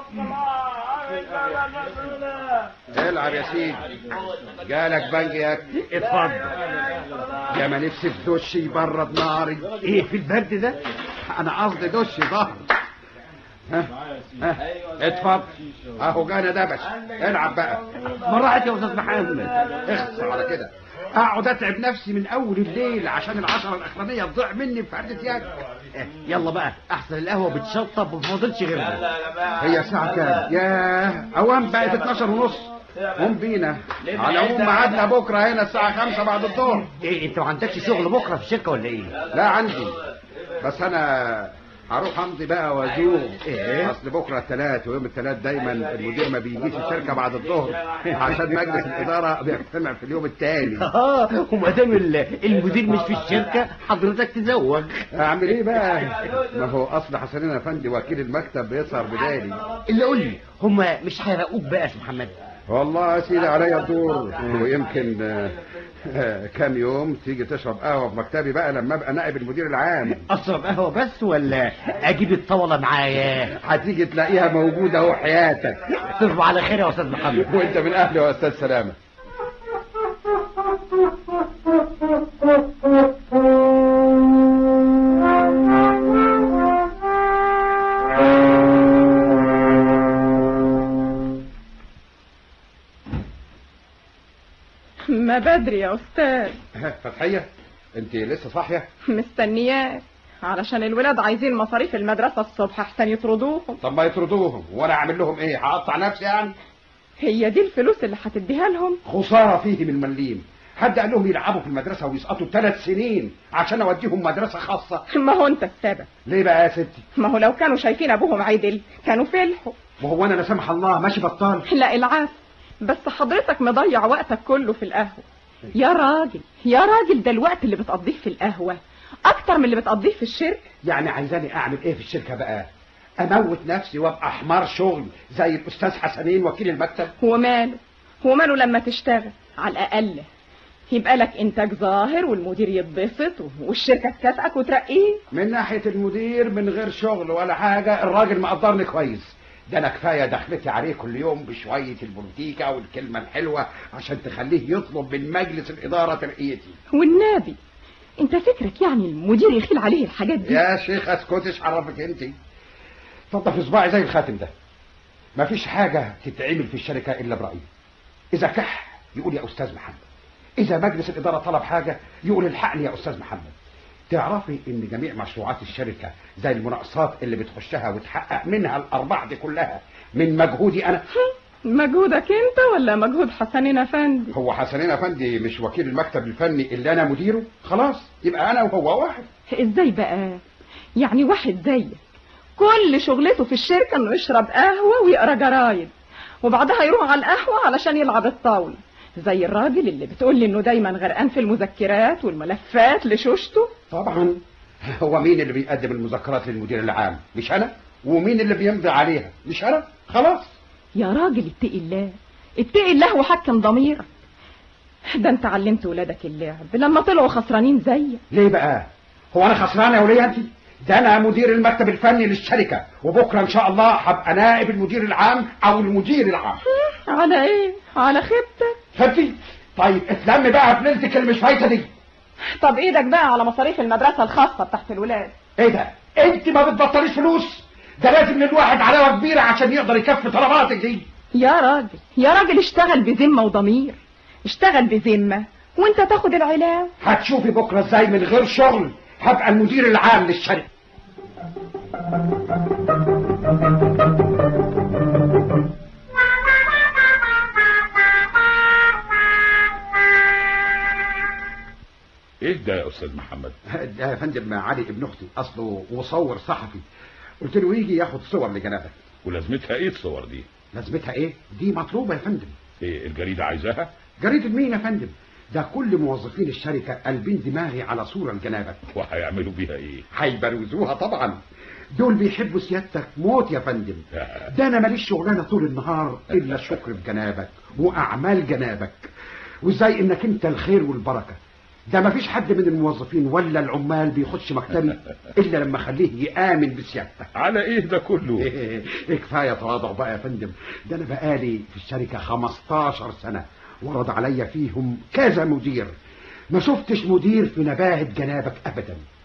صلاة العب يا سيدي جالك بنجيك اتفضل يا ما نفسي في دش يبرد ناري ايه في البرد ده انا قصدي دش ظهر ها ها اتفضل اهو جانا دبش العب بقى ما راحت يا استاذ محمد اخص على كده اقعد اتعب نفسي من اول الليل عشان العشرة الاخرانية تضيع مني في فردة يد يلا بقى احسن القهوه بتشطب وما فاضلش غيرها هي الساعة كام؟ ياه اوام بقت 12 ونص قوم بينا على العموم ميعادنا بكره هنا الساعة 5 بعد الظهر ايه انت ما عندكش شغل بكره في الشركه ولا ايه؟ لا عندي بس انا هروح امضي بقى وازوق إيه؟ اصل بكره الثلاث ويوم الثلاث دايما المدير ما بيجيش الشركه بعد الظهر عشان مجلس الاداره بيجتمع في اليوم الثاني اه وما دام ال- المدير مش في الشركه حضرتك تزوج اعمل ايه بقى ما هو اصل حسنين افندي وكيل المكتب بيسهر بدالي اللي قول لي هم مش هيراقوك بقى يا أستاذ محمد والله يا سيدي عليا الدور ويمكن آه، آه، كام يوم تيجي تشرب قهوه في مكتبي بقى لما ابقى نائب المدير العام اشرب قهوه بس ولا اجيب الطاوله معايا هتيجي تلاقيها موجوده اهو حياتك تصبح على خير يا استاذ محمد وانت من اهلي يا استاذ سلامه ما بدري يا أستاذ فتحيه انت لسه صاحيه مستنياك علشان الولاد عايزين مصاريف المدرسة الصبح أحسن يطردوهم طب ما يطردوهم وانا اعمل لهم ايه هقطع نفسي يعني هي دي الفلوس اللي هتديها لهم خساره فيهم المليم حد قال لهم يلعبوا في المدرسه ويسقطوا ثلاث سنين عشان اوديهم مدرسه خاصه ما هو أنت السبب ليه بقى يا ستي ما هو لو كانوا شايفين أبوهم عدل كانوا فلحوا وهو انا لا سمح الله ماشي بطال لا العافية بس حضرتك مضيع وقتك كله في القهوة يا راجل يا راجل ده الوقت اللي بتقضيه في القهوة أكتر من اللي بتقضيه في الشركة يعني عايزاني اعمل ايه في الشركه بقى اموت نفسي وابقى حمار شغل زي الاستاذ حسنين وكيل المكتب وماله وماله لما تشتغل على الأقل يبقى لك إنتاج ظاهر والمدير يتبسط والشركة تكافئك وترقيه من ناحيه المدير من غير شغل ولا حاجه الراجل مقدرني كويس ده انا كفايه دخلتي عليه كل يوم بشويه البوليتيكا والكلمه الحلوه عشان تخليه يطلب من مجلس الاداره ترقيتي والنبي انت فكرك يعني المدير يخيل عليه الحاجات دي يا شيخ اسكتش عرفك انت اتفضل في صباعي زي الخاتم ده مفيش حاجه تتعمل في الشركه الا برايي اذا كح يقول يا استاذ محمد اذا مجلس الاداره طلب حاجه يقول الحقني يا استاذ محمد تعرفي ان جميع مشروعات الشركه زي المناقصات اللي بتخشها وتحقق منها الارباح دي كلها من مجهودي انا مجهودك انت ولا مجهود حسنين افندي هو حسنين افندي مش وكيل المكتب الفني اللي انا مديره خلاص يبقى انا وهو واحد ازاي بقى يعني واحد زيك كل شغلته في الشركة انه يشرب قهوة ويقرا جرايد وبعدها يروح على القهوة علشان يلعب الطاولة زي الراجل اللي بتقول لي انه دايما غرقان في المذكرات والملفات لشوشته طبعا هو مين اللي بيقدم المذكرات للمدير العام مش انا ومين اللي بيمضي عليها مش انا خلاص يا راجل اتقي الله اتقي الله وحكم ضميرك ده انت علمت ولادك اللعب لما طلعوا خسرانين زيك ليه بقى هو انا خسران يا وليه انت ده انا مدير المكتب الفني للشركه وبكره ان شاء الله هبقى نائب المدير العام او المدير العام على ايه على خيبتك خدتي طيب اتلم بقى في ليلتك اللي مش فايته دي طب ايدك بقى على مصاريف المدرسة الخاصة بتاعت الولاد ايه ده انت ما بتبطليش فلوس ده لازم للواحد علاوه كبيره عشان يقدر يكفي طلباتك دي يا راجل يا راجل اشتغل بذمة وضمير اشتغل بذمة وانت تاخد العلاوة هتشوفي بكره ازاي من غير شغل هبقى المدير العام للشركه ايه ده يا استاذ محمد ده يا فندم علي ابن اختي اصله مصور صحفي قلت له يجي ياخد صور لجنابك ولازمتها ايه الصور دي لازمتها ايه دي مطلوبه يا فندم ايه الجريده عايزاها جريدة مين يا فندم ده كل موظفين الشركة قلبين دماغي على صورة لجنابك وهيعملوا بيها ايه هيبروزوها طبعا دول بيحبوا سيادتك موت يا فندم ده انا ماليش شغلانه طول النهار الا الشكر بجنابك واعمال جنابك وازاي انك انت الخير والبركه ده مفيش حد من الموظفين ولا العمال بيخش مكتبي الا لما اخليه يامن بسيادتك على ايه ده كله إيه كفايه تواضع بقى يا فندم ده انا بقالي في الشركه 15 سنه ورد عليا فيهم كذا مدير ما شفتش مدير في نباهه جنابك ابدا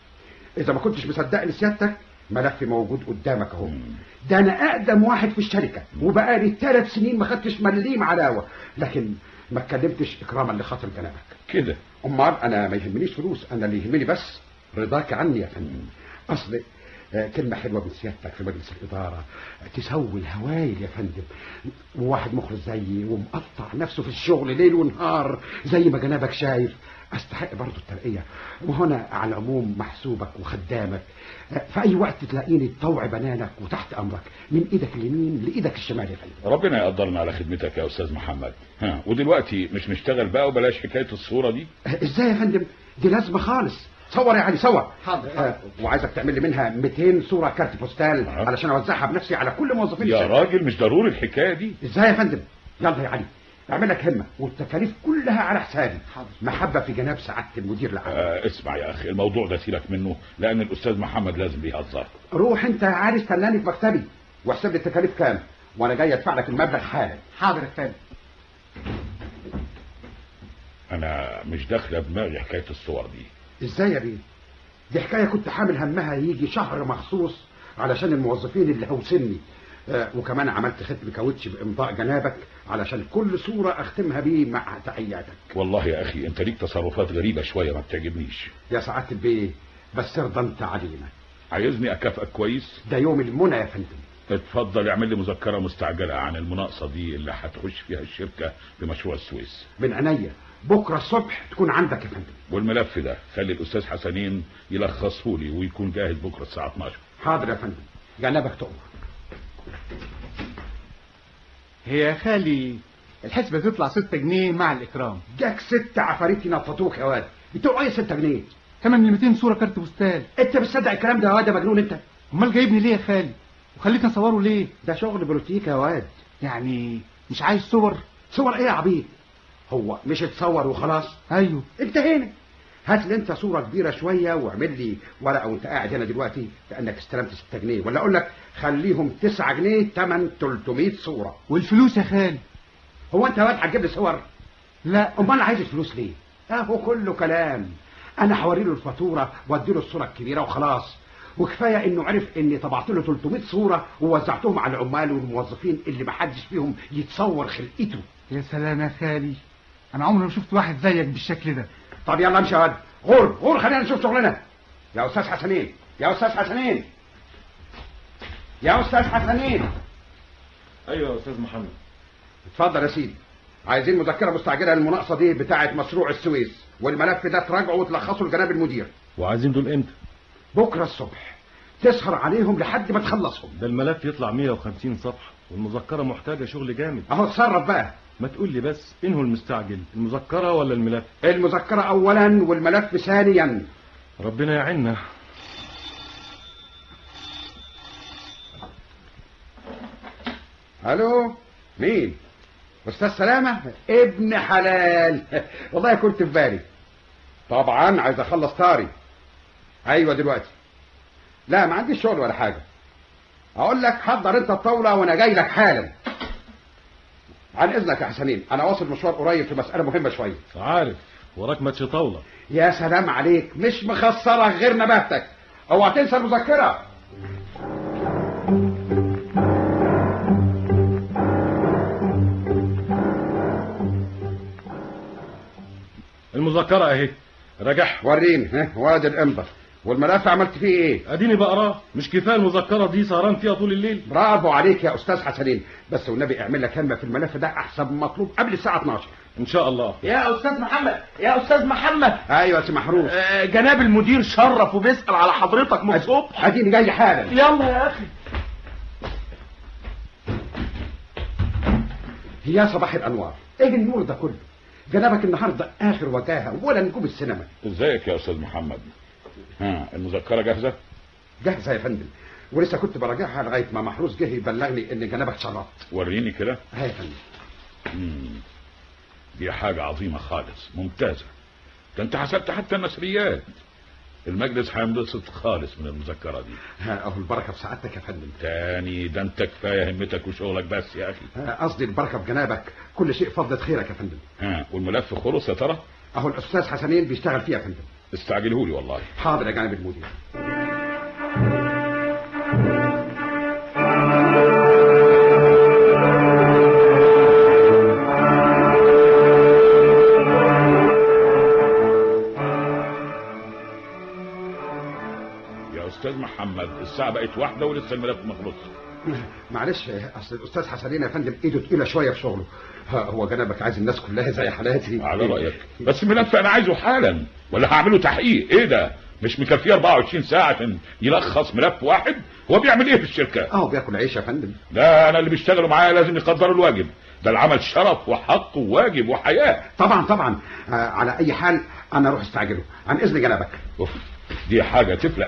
اذا ما كنتش مصدقني سيادتك ملفي موجود قدامك اهو ده انا اقدم واحد في الشركه وبقالي ثلاث سنين ما خدتش مليم علاوه لكن ما اتكلمتش اكراما لخاطر جنابك كده امال انا ما يهمنيش فلوس انا اللي يهمني بس رضاك عني يا فندم اصل آه، كلمة حلوة من سيادتك في مجلس الإدارة تسوي الهوايل يا فندم وواحد مخلص زيي ومقطع نفسه في الشغل ليل ونهار زي ما جنابك شايف أستحق برضه الترقية وهنا على العموم محسوبك وخدامك آه، في أي وقت تلاقيني طوع بنانك وتحت أمرك من إيدك اليمين لإيدك الشمال يا فندم ربنا يقدرنا على خدمتك يا استاذ محمد ها ودلوقتي مش نشتغل بقى وبلاش حكايه الصوره دي آه، إزاي يا فندم دي لازمة خالص صور يا علي صور حاضر آه وعايزك تعمل لي منها 200 صورة كارت بوستال علشان اوزعها بنفسي على كل موظفين يا الشركة. راجل مش ضروري الحكايه دي ازاي يا فندم يلا يا علي اعمل لك همة والتكاليف كلها على حسابي محبة في جناب سعادة المدير العام آه اسمع يا اخي الموضوع ده سيبك منه لان الاستاذ محمد لازم بيهزر روح انت يا علي استناني في مكتبي واحسب لي التكاليف كام وانا جاي ادفع لك المبلغ حالا حاضر يا فندم انا مش داخله دماغي حكايه الصور دي ازاي يا بيه دي حكاية كنت حامل همها يجي شهر مخصوص علشان الموظفين اللي هوسني آه وكمان عملت ختم كاوتش بامضاء جنابك علشان كل صورة اختمها بيه مع تحياتك والله يا اخي انت ليك تصرفات غريبه شويه ما بتعجبنيش يا سعادة البيه بس ارضى انت علينا عايزني اكافئك كويس ده يوم المنى يا فندم اتفضل اعمل لي مذكره مستعجله عن المناقصه دي اللي هتخش فيها الشركه بمشروع السويس من عينيا بكرة الصبح تكون عندك يا فندم والملف ده خلي الاستاذ حسنين يلخصه لي ويكون جاهز بكره الساعه 12 حاضر يا فندم جنبك تؤمر هي يا خالي الحسبة تطلع ستة جنيه مع الإكرام جاك ست عفاريت ينططوك يا واد بتوع ايه ستة جنيه كمان ال 200 صورة كارت بوستال انت بتصدق الكلام ده يا واد يا مجنون انت امال جايبني ليه يا خالي وخليتني اصوره ليه ده شغل بروتيك يا واد يعني مش عايز صور صور ايه يا عبيد هو مش اتصور وخلاص ايوه انتهينا هات لي انت صورة كبيرة شوية واعمل لي ورقة وانت قاعد هنا دلوقتي كأنك استلمت 6 جنيه ولا اقول لك خليهم 9 جنيه تمن 300 صورة والفلوس يا خالي هو انت يا واد هتجيب لي صور لا امال عايز الفلوس ليه اهو كله كلام انا هوري له الفاتورة وادي له الصورة الكبيرة وخلاص وكفاية انه عرف اني طبعت له 300 صورة ووزعتهم على العمال والموظفين اللي محدش فيهم يتصور خلقته يا سلام يا خالي انا عمري ما شفت واحد زيك بالشكل ده طب يلا امشي يا واد غور غور خلينا نشوف شغلنا يا استاذ حسنين يا استاذ حسنين يا استاذ حسنين ايوه يا استاذ محمد اتفضل يا سيدي عايزين مذكرة مستعجلة للمناقصة دي بتاعة مشروع السويس والملف ده تراجعه وتلخصه لجناب المدير وعايزين دول امتى بكرة الصبح تسهر عليهم لحد ما تخلصهم ده الملف يطلع 150 صفحة والمذكرة محتاجة شغل جامد اهو اتصرف بقى ما تقول لي بس انه المستعجل المذكرة ولا الملف المذكرة اولا والملف ثانيا ربنا يعيننا الو مين استاذ سلامة ابن حلال والله كنت في بالي طبعا عايز اخلص طاري ايوه دلوقتي لا ما عنديش شغل ولا حاجة اقول لك حضر انت الطاولة وانا جاي لك حالا عن اذنك يا حسنين انا واصل مشوار قريب في مسألة مهمة شوية عارف وراك ماتش طاولة يا سلام عليك مش مخسرة غير نباتك اوعى تنسى المذكرة المذكرة اهي راجعها وريني ها وادي الامضة والملف عملت فيه ايه اديني بقراه مش كفايه المذكره دي سهران فيها طول الليل برافو عليك يا استاذ حسنين بس والنبي اعمل لك همه في الملف ده احسن من مطلوب قبل الساعه 12 ان شاء الله يا استاذ محمد يا استاذ محمد ايوه يا سي محروس آه، جناب المدير شرف وبيسال على حضرتك من الصبح اديني جاي حالا يلا يا اخي يا صباح الانوار ايه النور ده كله جنابك النهارده اخر وجاهه ولا نجوم السينما ازيك يا استاذ محمد ها المذكره جاهزه جاهزه يا فندم ولسه كنت براجعها لغايه ما محروس جه يبلغني ان جنابك شرط وريني كده ها يا فندم مم. دي حاجة عظيمة خالص ممتازة ده انت حسبت حتى النسريات المجلس هينبسط خالص من المذكرة دي ها اهو البركه في سعادتك يا فندم تاني ده انت كفاية همتك وشغلك بس يا اخي ها، قصدي البركه في جنابك كل شيء فضلة خيرك يا فندم ها والملف خلص يا ترى اهو الاستاذ حسنين بيشتغل فيه يا فندم استعجلهولي والله حاضر يا جانب المدير بقت واحده ولسه الملف ما خلصش معلش اصل الاستاذ حسنين يا فندم ايده تقيله شويه في شغله ها، هو جنبك عايز الناس كلها زي حالاتي على رايك بس الملف انا عايزه حالا ولا هعمله تحقيق ايه ده مش مكفيه 24 ساعه عشان يلخص ملف واحد هو بيعمل ايه في الشركه اه بياكل عيش يا فندم لا انا اللي بيشتغلوا معايا لازم يقدروا الواجب ده العمل شرف وحق وواجب وحياه طبعا طبعا آه على اي حال انا اروح استعجله عن اذن جنبك أوف. دي حاجه تفلق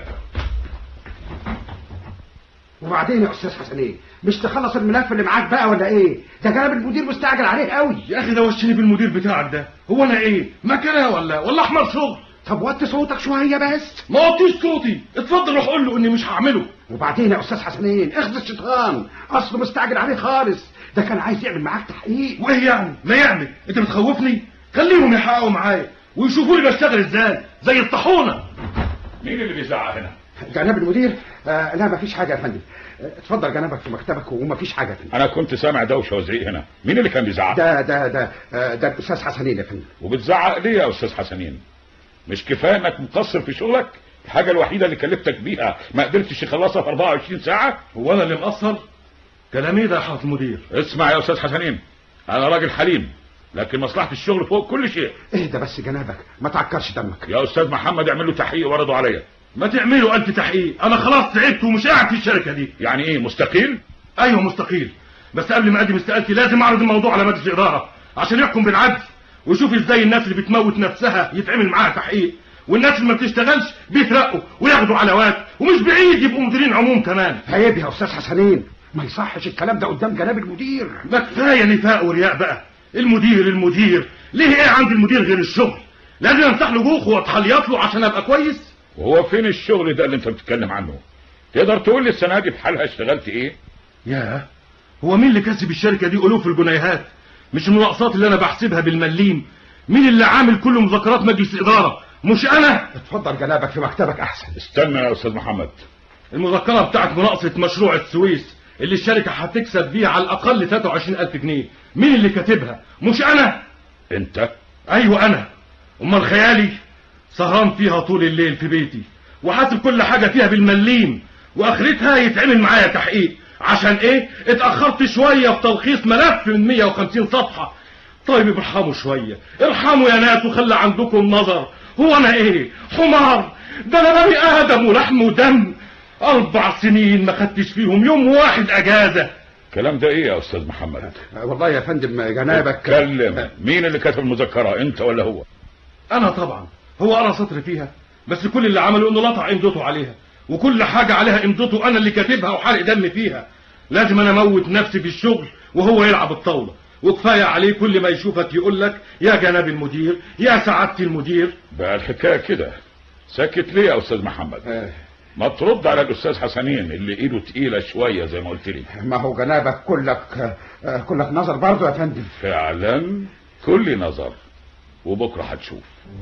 وبعدين يا استاذ حسنين مش تخلص الملف اللي معاك بقى ولا ايه ده جنب المدير مستعجل عليه قوي يا اخي ده وشني بالمدير بتاعك ده هو انا ايه مكنه ولا ولا احمر شغل طب وطي صوتك شويه بس ما وطيش صوتي اتفضل روح قول له اني مش هعمله وبعدين يا استاذ حسنين اخذ الشيطان اصله مستعجل عليه خالص ده كان عايز يعمل معاك تحقيق وايه يعني ما يعمل انت بتخوفني خليهم يحققوا معايا ويشوفوا لي بشتغل ازاي زي الطاحونه مين اللي بيزعق هنا جناب المدير آه لا مفيش حاجه يا فندم آه، اتفضل جنبك في مكتبك ومفيش حاجه يا فندم انا كنت سامع دوشه وزعيق هنا مين اللي كان بيزعق ده ده ده آه، ده الاستاذ حسنين يا فندم وبتزعق ليه يا استاذ حسنين مش كفايه انك مقصر في شغلك الحاجه الوحيده اللي كلفتك بيها ما قدرتش تخلصها في 24 ساعه هو انا اللي مقصر كلام ايه ده يا حضره المدير اسمع يا استاذ حسنين انا راجل حليم لكن مصلحه الشغل فوق كل شيء اهدى بس جنابك ما تعكرش دمك يا استاذ محمد اعمل له تحقيق ورده عليا ما تعملوا ألف تحقيق انا خلاص تعبت ومش قاعد في الشركه دي يعني ايه مستقيل ايوه مستقيل بس قبل ما اقدم استقالتي لازم اعرض الموضوع على مجلس الاداره عشان يحكم بالعدل ويشوف ازاي الناس اللي بتموت نفسها يتعمل معاها تحقيق والناس اللي ما بتشتغلش بيترقوا وياخدوا علاوات ومش بعيد يبقوا مديرين عموم كمان عيب يا استاذ حسنين ما يصحش الكلام ده قدام جناب المدير ما كفايه نفاق ورياء بقى المدير المدير ليه ايه عند المدير غير الشغل لازم امسح له جوخه واتحليط له عشان ابقى كويس وهو فين الشغل ده اللي انت بتتكلم عنه تقدر تقول لي السنه دي بحالها اشتغلت ايه ياه هو مين اللي كسب الشركه دي الوف الجنيهات مش المناقصات اللي انا بحسبها بالمليم مين اللي عامل كل مذكرات مجلس الاداره مش انا اتفضل جنابك في مكتبك احسن استنى يا استاذ محمد المذكره بتاعت مناقصه مشروع السويس اللي الشركه هتكسب بيها على الاقل 23000 جنيه مين اللي كاتبها مش انا انت ايوه انا امال خيالي سهران فيها طول الليل في بيتي وحاسب كل حاجه فيها بالمليم واخرتها يتعمل معايا تحقيق عشان ايه اتاخرت شويه في تلخيص ملف من 150 صفحه طيب ارحموا شويه ارحموا يا ناس وخلي عندكم نظر هو انا ايه حمار ده انا بني ادم ولحم ودم اربع سنين ما خدتش فيهم يوم واحد اجازه الكلام ده ايه يا استاذ محمد والله يا فندم جنابك اتكلم مين اللي كتب المذكره انت ولا هو انا طبعا هو قرا سطر فيها بس كل اللي عمله انه لطع امضته عليها وكل حاجه عليها امضته انا اللي كاتبها وحرق دم فيها لازم انا اموت نفسي في الشغل وهو يلعب الطاوله وكفايه عليه كل ما يشوفك يقول لك يا جناب المدير يا سعاده المدير بقى الحكايه كده ساكت ليه يا استاذ محمد ما ترد على الاستاذ حسنين اللي ايده تقيله شويه زي ما قلت لي ما هو جنابك كلك آه، كلك نظر برضه يا فندم فعلا كل نظر وبكره هتشوف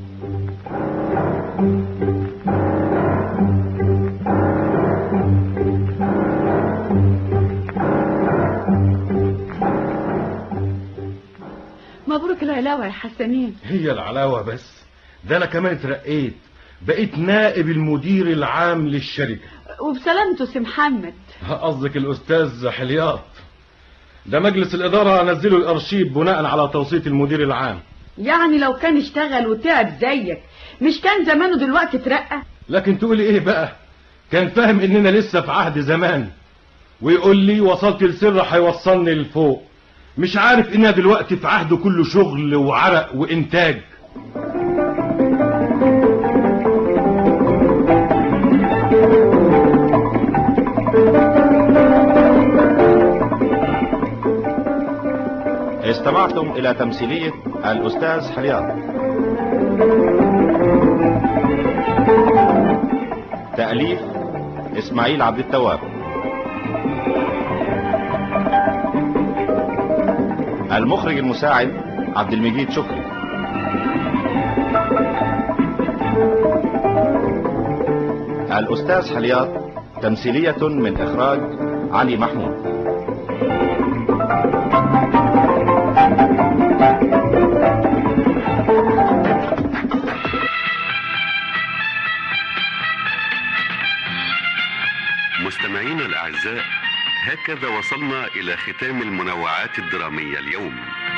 مبروك العلاوة يا حسنين هي العلاوه بس ده انا كمان اترقيت بقيت نائب المدير العام للشركه وبسلامته سي محمد قصدك الاستاذ حلياط ده مجلس الاداره نزلوا الارشيف بناء على توصيه المدير العام يعني لو كان اشتغل وتعب زيك مش كان زمانه دلوقتي اترقى لكن تقولي ايه بقى كان فاهم اننا لسه في عهد زمان ويقول لي وصلت لسر هيوصلني لفوق مش عارف اننا دلوقتي في عهد كله شغل وعرق وانتاج استمعتم إلى تمثيلية الأستاذ حلياط تأليف إسماعيل عبد التواب المخرج المساعد عبد المجيد شكري الأستاذ حلياط تمثيلية من إخراج علي محمود مستمعينا الأعزاء هكذا وصلنا إلى ختام المنوعات الدرامية اليوم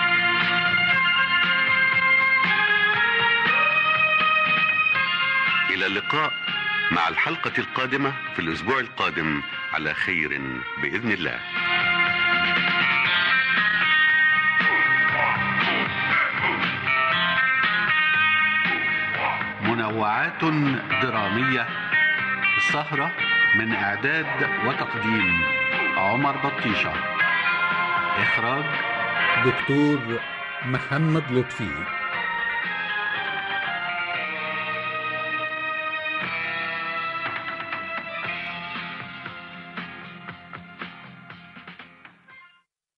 إلى اللقاء مع الحلقة القادمة في الأسبوع القادم على خير بإذن الله منوعات درامية السهرة من إعداد وتقديم عمر بطيشة إخراج دكتور محمد لطفي